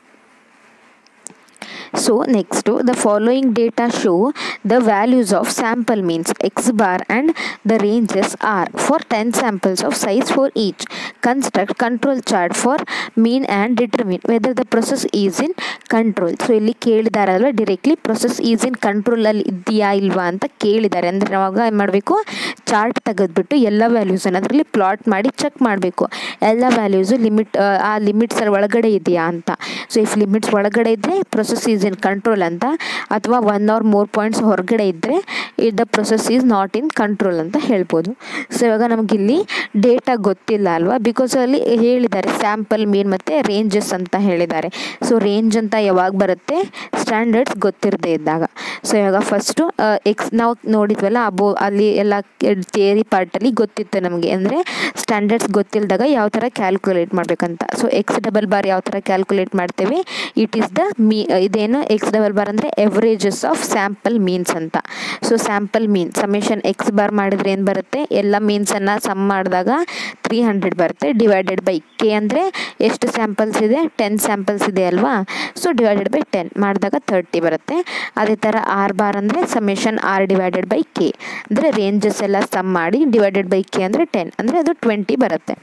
So next the following data show the values of sample means x bar and the ranges are for 10 samples of size for each. Construct control chart for mean and determine whether the process is in control. So ಇಲ್ಲಿ ಕೇಳಿದಾರಲ್ವ directly process is in ಕಂಟ್ರೋಲಲ್ಲಿ ಇದೆಯಾ ಇಲ್ವಾ ಅಂತ ಕೇಳಿದ್ದಾರೆ ಅಂದರೆ ನಾವಾಗ ಏನು ಮಾಡಬೇಕು ಚಾರ್ಟ್ ತೆಗೆದ್ಬಿಟ್ಟು ಎಲ್ಲ ವ್ಯಾಲ್ಯೂಸನ್ನು ಅದರಲ್ಲಿ ಪ್ಲಾಟ್ ಮಾಡಿ ಚೆಕ್ ಮಾಡಬೇಕು ಎಲ್ಲ ವ್ಯಾಲ್ಯೂಸು ಲಿಮಿಟ್ ಆ ಲಿಮಿಟ್ಸ್ ಒಳಗಡೆ ಇದೆಯಾ ಅಂತ ಸೊ ಇಫ್ ಲಿಮಿಟ್ಸ್ ಒಳಗಡೆ ಇದ್ದರೆ ಪ್ರೊಸೆಸ್ ಈಸ್ ಇನ್ ಕಂಟ್ರೋಲ್ ಅಂತ ಅಥವಾ ಒನ್ ಆರ್ ಮೋರ್ ಪಾಯಿಂಟ್ಸ್ ಹೊರಗಡೆ ಇದ್ದರೆ the process is not in control ಅಂತ ಹೇಳ್ಬೋದು ಸೊ ಇವಾಗ ನಮಗಿಲ್ಲಿ ಡೇಟಾ ಗೊತ್ತಿಲ್ಲ ಅಲ್ವಾ ಬಿಕಾಸ್ ಅಲ್ಲಿ ಹೇಳಿದ್ದಾರೆ ಸ್ಯಾಂಪಲ್ ಮೀನ್ ಮತ್ತು ರೇಂಜಸ್ ಅಂತ ಹೇಳಿದ್ದಾರೆ ಸೊ ರೇಂಜ್ ಅಂತ ಯಾವಾಗ ಬರುತ್ತೆ ಸ್ಟ್ಯಾಂಡರ್ಡ್ಸ್ ಗೊತ್ತಿರದೇ ಇದ್ದಾಗ ಸೊ ಇವಾಗ ಫಸ್ಟು ಎಕ್ಸ್ ನಾವು ನೋಡಿದ್ವಲ್ಲ ಅಬೋ ಅಲ್ಲಿ ಎಲ್ಲ ಥಿಯರಿ ಪಾರ್ಟಲ್ಲಿ ಗೊತ್ತಿತ್ತು ನಮಗೆ ಅಂದರೆ ಸ್ಟ್ಯಾಂಡರ್ಡ್ಸ್ ಗೊತ್ತಿಲ್ಲದಾಗ ಯಾವ ಥರ ಕ್ಯಾಲ್ಕುಲೇಟ್ ಮಾಡಬೇಕಂತ ಸೊ ಎಕ್ಸ್ ಡಬಲ್ ಬಾರ್ ಯಾವ ಥರ ಕ್ಯಾಲ್ಕುಲೇಟ್ ಮಾಡ್ತೇವೆ ಇಟ್ ಈಸ್ ದ ಮೀ ಇದೇನು ಎಕ್ಸ್ ಡಬಲ್ ಬಾರ್ ಅಂದರೆ ಎವರೇಜಸ್ ಆಫ್ ಸ್ಯಾಂಪಲ್ ಮೀನ್ಸ್ ಅಂತ so sample mean summation X bar ಮಾಡಿದ್ರೆ ಏನು ಬರುತ್ತೆ ಎಲ್ಲ ಮೀನ್ಸನ್ನು ಸಮ್ ಮಾಡಿದಾಗ ತ್ರೀ ಹಂಡ್ರೆಡ್ ಬರುತ್ತೆ ಡಿವೈಡೆಡ್ ಬೈ ಕೆ ಅಂದರೆ ಎಷ್ಟು ಸ್ಯಾಂಪಲ್ಸ್ ಇದೆ ಟೆನ್ ಸ್ಯಾಂಪಲ್ಸ್ ಇದೆ ಅಲ್ವಾ ಸೊ ಡಿವೈಡೆಡ್ ಬೈ ಟೆನ್ ಮಾಡಿದಾಗ ತರ್ಟಿ ಬರುತ್ತೆ ಅದೇ ಥರ ಆರ್ ಬಾರ್ ಅಂದರೆ summation R divided by K ಅಂದರೆ ರೇಂಜಸ್ ಎಲ್ಲ ಸಮ್ ಮಾಡಿ ಡಿವೈಡೆಡ್ ಬೈ ಕೆ ಅಂದರೆ ಟೆನ್ ಅಂದರೆ ಅದು ಟ್ವೆಂಟಿ ಬರುತ್ತೆ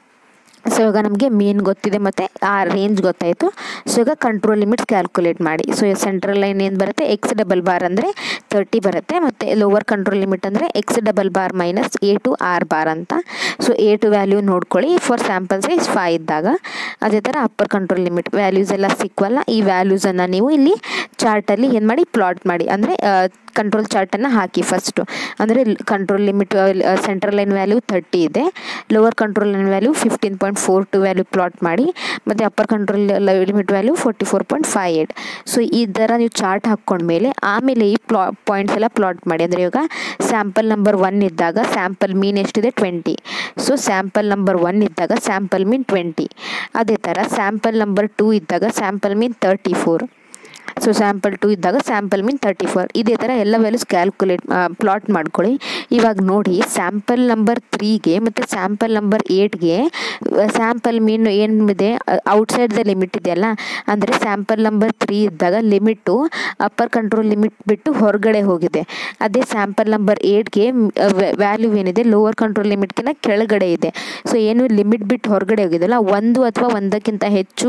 ಸೊ ಇವಾಗ ನಮಗೆ ಮೇನ್ ಗೊತ್ತಿದೆ ಮತ್ತು ಆ ರೇಂಜ್ ಗೊತ್ತಾಯಿತು ಸೊ ಈಗ ಕಂಟ್ರೋಲ್ ಲಿಮಿಟ್ಸ್ ಕ್ಯಾಲ್ಕುಲೇಟ್ ಮಾಡಿ ಸೊ ಸೆಂಟ್ರಲ್ ಲೈನ್ ಏನು ಬರುತ್ತೆ ಎಕ್ಸ್ ಡಬಲ್ ಬಾರ್ ಅಂದರೆ ತರ್ಟಿ ಬರುತ್ತೆ ಮತ್ತು ಲೋವರ್ ಕಂಟ್ರೋಲ್ ಲಿಮಿಟ್ ಅಂದರೆ X double bar minus A two R bar ಅಂತ ಸೊ ಎ ಟು ವ್ಯಾಲ್ಯೂ ನೋಡ್ಕೊಳ್ಳಿ ಫಾರ್ ಸ್ಯಾಂಪಲ್ ಸೈಜ್ ಫೈ ಇದ್ದಾಗ ಅದೇ ಥರ ಅಪ್ಪರ್ ಕಂಟ್ರೋಲ್ ಲಿಮಿಟ್ ವ್ಯಾಲ್ಯೂಸ್ ಎಲ್ಲ ಸಿಕ್ವಲ್ಲ ಈ ವ್ಯಾಲ್ಯೂಸನ್ನು ನೀವು ಇಲ್ಲಿ ಚಾರ್ಟಲ್ಲಿ ಏನು ಮಾಡಿ ಪ್ಲಾಟ್ ಮಾಡಿ ಅಂದರೆ ಕಂಟ್ರೋಲ್ ಚಾರ್ಟನ್ನು ಹಾಕಿ ಫಸ್ಟು ಅಂದರೆ control limit central line value thirty ಇದೆ lower control line value fifteen point four two value plot ಮಾಡಿ ಮತ್ತು upper control limit value forty four point five eight so ಈ ಥರ ನೀವು ಚಾರ್ಟ್ ಹಾಕ್ಕೊಂಡ್ಮೇಲೆ ಆಮೇಲೆ ಈ ಪ್ಲಾ ಪಾಯಿಂಟ್ಸ್ ಎಲ್ಲ ಪ್ಲಾಟ್ ಮಾಡಿ ಅಂದರೆ ಇವಾಗ ಸ್ಯಾಂಪಲ್ ನಂಬರ್ ಒನ್ ಇದ್ದಾಗ ಸ್ಯಾಂಪಲ್ ಮೀನ್ ಎಷ್ಟಿದೆ twenty so sample number one ಇದ್ದಾಗ ಸ್ಯಾಂಪಲ್ ಮೀನ್ ಟ್ವೆಂಟಿ ಅದೇ ಥರ ಸ್ಯಾಂಪಲ್ ನಂಬರ್ ಟೂ ಇದ್ದಾಗ sample mean thirty four so sample two ಇದ್ದಾಗ ಸ್ಯಾಂಪಲ್ ಮೀನ್ ತರ್ಟಿ ಫೋರ್ ಇದೇ ಥರ ಎಲ್ಲ ವ್ಯಾಲ್ಯೂಸ್ ಕ್ಯಾಲ್ಕುಲೇಟ್ ಪ್ಲಾಟ್ ಮಾಡ್ಕೊಳ್ಳಿ ಇವಾಗ ನೋಡಿ ಸ್ಯಾಂಪಲ್ ನಂಬರ್ ತ್ರೀಗೆ ಮತ್ತು ಸ್ಯಾಂಪಲ್ ನಂಬರ್ ಏಟ್ಗೆ ಸ್ಯಾಂಪಲ್ ಮೀನ್ ಏನಿದೆ ಔಟ್ಸೈಡ್ ದ ಲಿಮಿಟ್ ಇದೆಯಲ್ಲ ಅಂದರೆ ಸ್ಯಾಂಪಲ್ ನಂಬರ್ ತ್ರೀ ಇದ್ದಾಗ ಲಿಮಿಟು ಅಪ್ಪರ್ ಕಂಟ್ರೋಲ್ ಲಿಮಿಟ್ ಬಿಟ್ಟು ಹೊರಗಡೆ ಹೋಗಿದೆ ಅದೇ ಸ್ಯಾಂಪಲ್ ನಂಬರ್ ಏಟ್ಗೆ ವ್ಯಾಲ್ಯೂ ಏನಿದೆ ಲೋವರ್ ಕಂಟ್ರೋಲ್ ಲಿಮಿಟ್ಗಿಂತ ಕೆಳಗಡೆ ಇದೆ ಸೊ ಏನು ಲಿಮಿಟ್ ಬಿಟ್ಟು ಹೊರಗಡೆ ಹೋಗಿದೆಯಲ್ಲ ಒಂದು ಅಥವಾ ಒಂದಕ್ಕಿಂತ ಹೆಚ್ಚು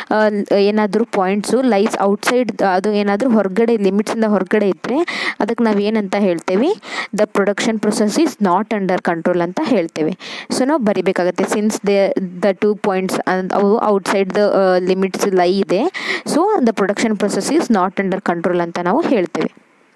ಏನಾದರೂ ಪಾಯಿಂಟ್ಸು ಲೈಸ್ ಔಟ್ಸೈಡ್ ಅದು ಏನಾದರೂ ಹೊರಗಡೆ ಲಿಮಿಟ್ಸಿಂದ ಹೊರಗಡೆ ಇದ್ದರೆ ಅದಕ್ಕೆ ನಾವು ಏನಂತ ಹೇಳ್ತೇವೆ the production process is not under control ಅಂತ ಹೇಳ್ತೇವೆ ಸೊ ನಾವು ಬರಿಬೇಕಾಗುತ್ತೆ since they the two points ಅವು ಔಟ್ಸೈಡ್ ದ ಲಿಮಿಟ್ಸ್ ಲೈ ಇದೆ so the production process is not under control ಅಂತ ನಾವು ಹೇಳ್ತೇವೆ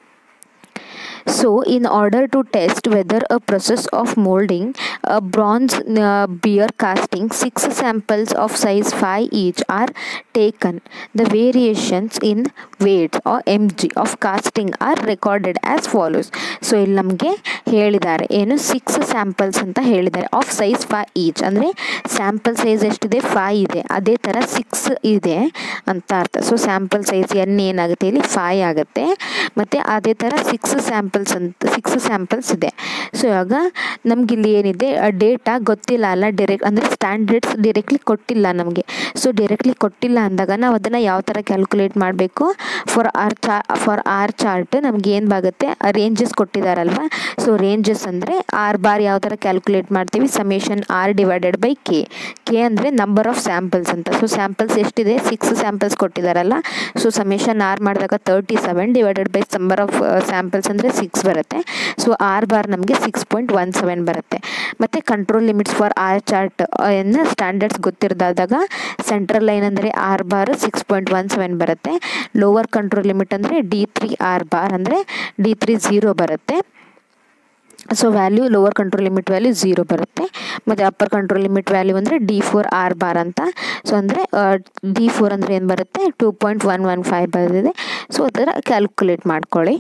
So, in order to test whether a process of molding a bronze uh, beer casting, six samples of size 5 each are taken. The variations in weight or mg of casting are recorded as follows. So ಇಲ್ಲಿ ನಮಗೆ ಹೇಳಿದ್ದಾರೆ ಏನು six samples ಅಂತ ಹೇಳಿದ್ದಾರೆ of size five each ಅಂದರೆ sample size ಎಷ್ಟಿದೆ five ಇದೆ ಅದೇ ಥರ ಸಿಕ್ಸ್ ಇದೆ ಅಂತ ಅರ್ಥ ಸೊ ಸ್ಯಾಂಪಲ್ ಸೈಜ್ ಎನ್ ಏನಾಗುತ್ತೆ ಇಲ್ಲಿ ಫೈ ಆಗುತ್ತೆ ಮತ್ತು ಅದೇ ಥರ ಸಿಕ್ಸ್ ಸ್ಯಾಂಪಲ್ಸ್ ಅಂತ ಸಿಕ್ಸ್ ಸ್ಯಾಂಪಲ್ಸ್ ಇದೆ ಸೊ ಇವಾಗ ನಮಗಿಲ್ಲಿ ಏನಿದೆ ಡೇಟಾ ಗೊತ್ತಿಲ್ಲ ಅಲ್ಲ ಡೈರೆಕ್ಟ್ ಅಂದರೆ ಸ್ಟ್ಯಾಂಡರ್ಡ್ಸ್ ಡೈರೆಕ್ಟ್ಲಿ ಕೊಟ್ಟಿಲ್ಲ ನಮಗೆ ಸೊ ಡೈರೆಕ್ಟ್ಲಿ ಕೊಟ್ಟಿಲ್ಲ ಅಂದಾಗ ನಾವು ಅದನ್ನು ಯಾವ ಥರ ಕ್ಯಾಲ್ಕುಲೇಟ್ ಮಾಡಬೇಕು ಫಾರ್ ಆರ್ ಚಾ ಫಾರ್ ಆರ್ ಚಾರ್ಟ್ ನಮ್ಗೆ ಏನು ಬಾಗುತ್ತೆ ರೇಂಜಸ್ ಕೊಟ್ಟಿದ್ದಾರಲ್ವ ಸೊ ರೇಂಜಸ್ ಅಂದರೆ ಆರ್ ಬಾರ್ ಯಾವ ಥರ ಕ್ಯಾಲ್ಕುಲೇಟ್ ಮಾಡ್ತೀವಿ summation R divided by K K ಅಂದರೆ ನಂಬರ್ ಆಫ್ ಸ್ಯಾಂಪಲ್ಸ್ ಅಂತ ಸೊ ಸ್ಯಾಂಪಲ್ಸ್ ಎಷ್ಟಿದೆ ಸಿಕ್ಸ್ ಸ್ಯಾಂಪಲ್ಸ್ ಕೊಟ್ಟಿದ್ದಾರಲ್ಲ ಸೊ ಸಮೇಷನ್ ಆರ್ ಮಾಡಿದಾಗ thirty seven divided by number of samples ಅಂದರೆ ಸಿಕ್ಸ್ ಬರುತ್ತೆ ಸೊ ಆರ್ ಬಾರ್ ನಮಗೆ ಸಿಕ್ಸ್ ಪಾಯಿಂಟ್ ಒನ್ ಸೆವೆನ್ ಬರುತ್ತೆ ಮತ್ತು control limits for R chart ಏನು ಸ್ಟ್ಯಾಂಡರ್ಡ್ಸ್ ಗೊತ್ತಿರದಾದಾಗ ಸೆಂಟ್ರಲ್ ಲೈನ್ ಅಂದರೆ R bar six point one seven ಬರುತ್ತೆ ಲೋವರ್ ಕಂಟ್ರೋಲ್ ಲಿಮಿಟ್ ಅಂದರೆ ಡಿ ತ್ರೀ ಆರ್ ಬಾರ್ ಅಂದರೆ ಡಿ ತ್ರೀ ಝೀರೋ ಬರುತ್ತೆ so value lower control limit value zero ಬರುತ್ತೆ ಮತ್ತು upper control limit value ಅಂದರೆ ಡಿ ಫೋರ್ ಆರ್ ಬಾರ್ ಅಂತ so ಅಂದರೆ D four ಅಂದರೆ ಏನು ಬರುತ್ತೆ two point one one five ಬಂದಿದೆ ಸೊ ಅದರ ಕ್ಯಾಲ್ಕುಲೇಟ್ ಮಾಡ್ಕೊಳ್ಳಿ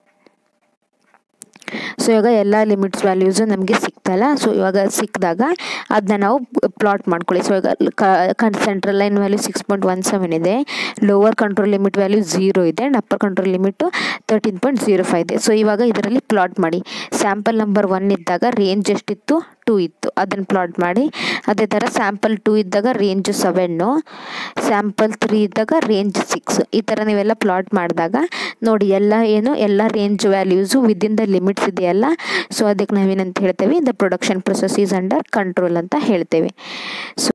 ಸೊ ಇವಾಗ ಎಲ್ಲ ಲಿಮಿಟ್ಸ್ ವ್ಯಾಲ್ಯೂಸು ನಮಗೆ ಸಿಕ್ತಲ್ಲ ಸೊ ಇವಾಗ ಸಿಕ್ಕಿದಾಗ ಅದನ್ನ ನಾವು ಪ್ಲಾಟ್ ಮಾಡ್ಕೊಳ್ಳಿ ಸೊ ಇವಾಗ central line value six point one seven ಇದೆ lower control limit value zero ಇದೆ and upper control limit thirteen point zero five ಇದೆ ಸೊ ಇವಾಗ ಇದರಲ್ಲಿ ಪ್ಲಾಟ್ ಮಾಡಿ ಸ್ಯಾಂಪಲ್ ನಂಬರ್ ಒನ್ ಇದ್ದಾಗ ರೇಂಜ್ ಎಷ್ಟಿತ್ತು ಟೂ ಇತ್ತು ಅದನ್ನು ಪ್ಲಾಟ್ ಮಾಡಿ ಅದೇ ಥರ ಸ್ಯಾಂಪಲ್ ಟೂ ಇದ್ದಾಗ ರೇಂಜ್ ಸೆವೆನ್ನು ಸ್ಯಾಂಪಲ್ ತ್ರೀ ಇದ್ದಾಗ ರೇಂಜ್ ಸಿಕ್ಸ್ ಈ ಥರ ನೀವೆಲ್ಲ ಪ್ಲಾಟ್ ಮಾಡಿದಾಗ ನೋಡಿ ಎಲ್ಲ ಏನು ಎಲ್ಲ range values within the limits ಇದೆಯಲ್ಲ ಸೊ ಅದಕ್ಕೆ ನಾವೇನಂತ ಹೇಳ್ತೇವೆ the production process is under control ಅಂತ ಹೇಳ್ತೇವೆ ಸೊ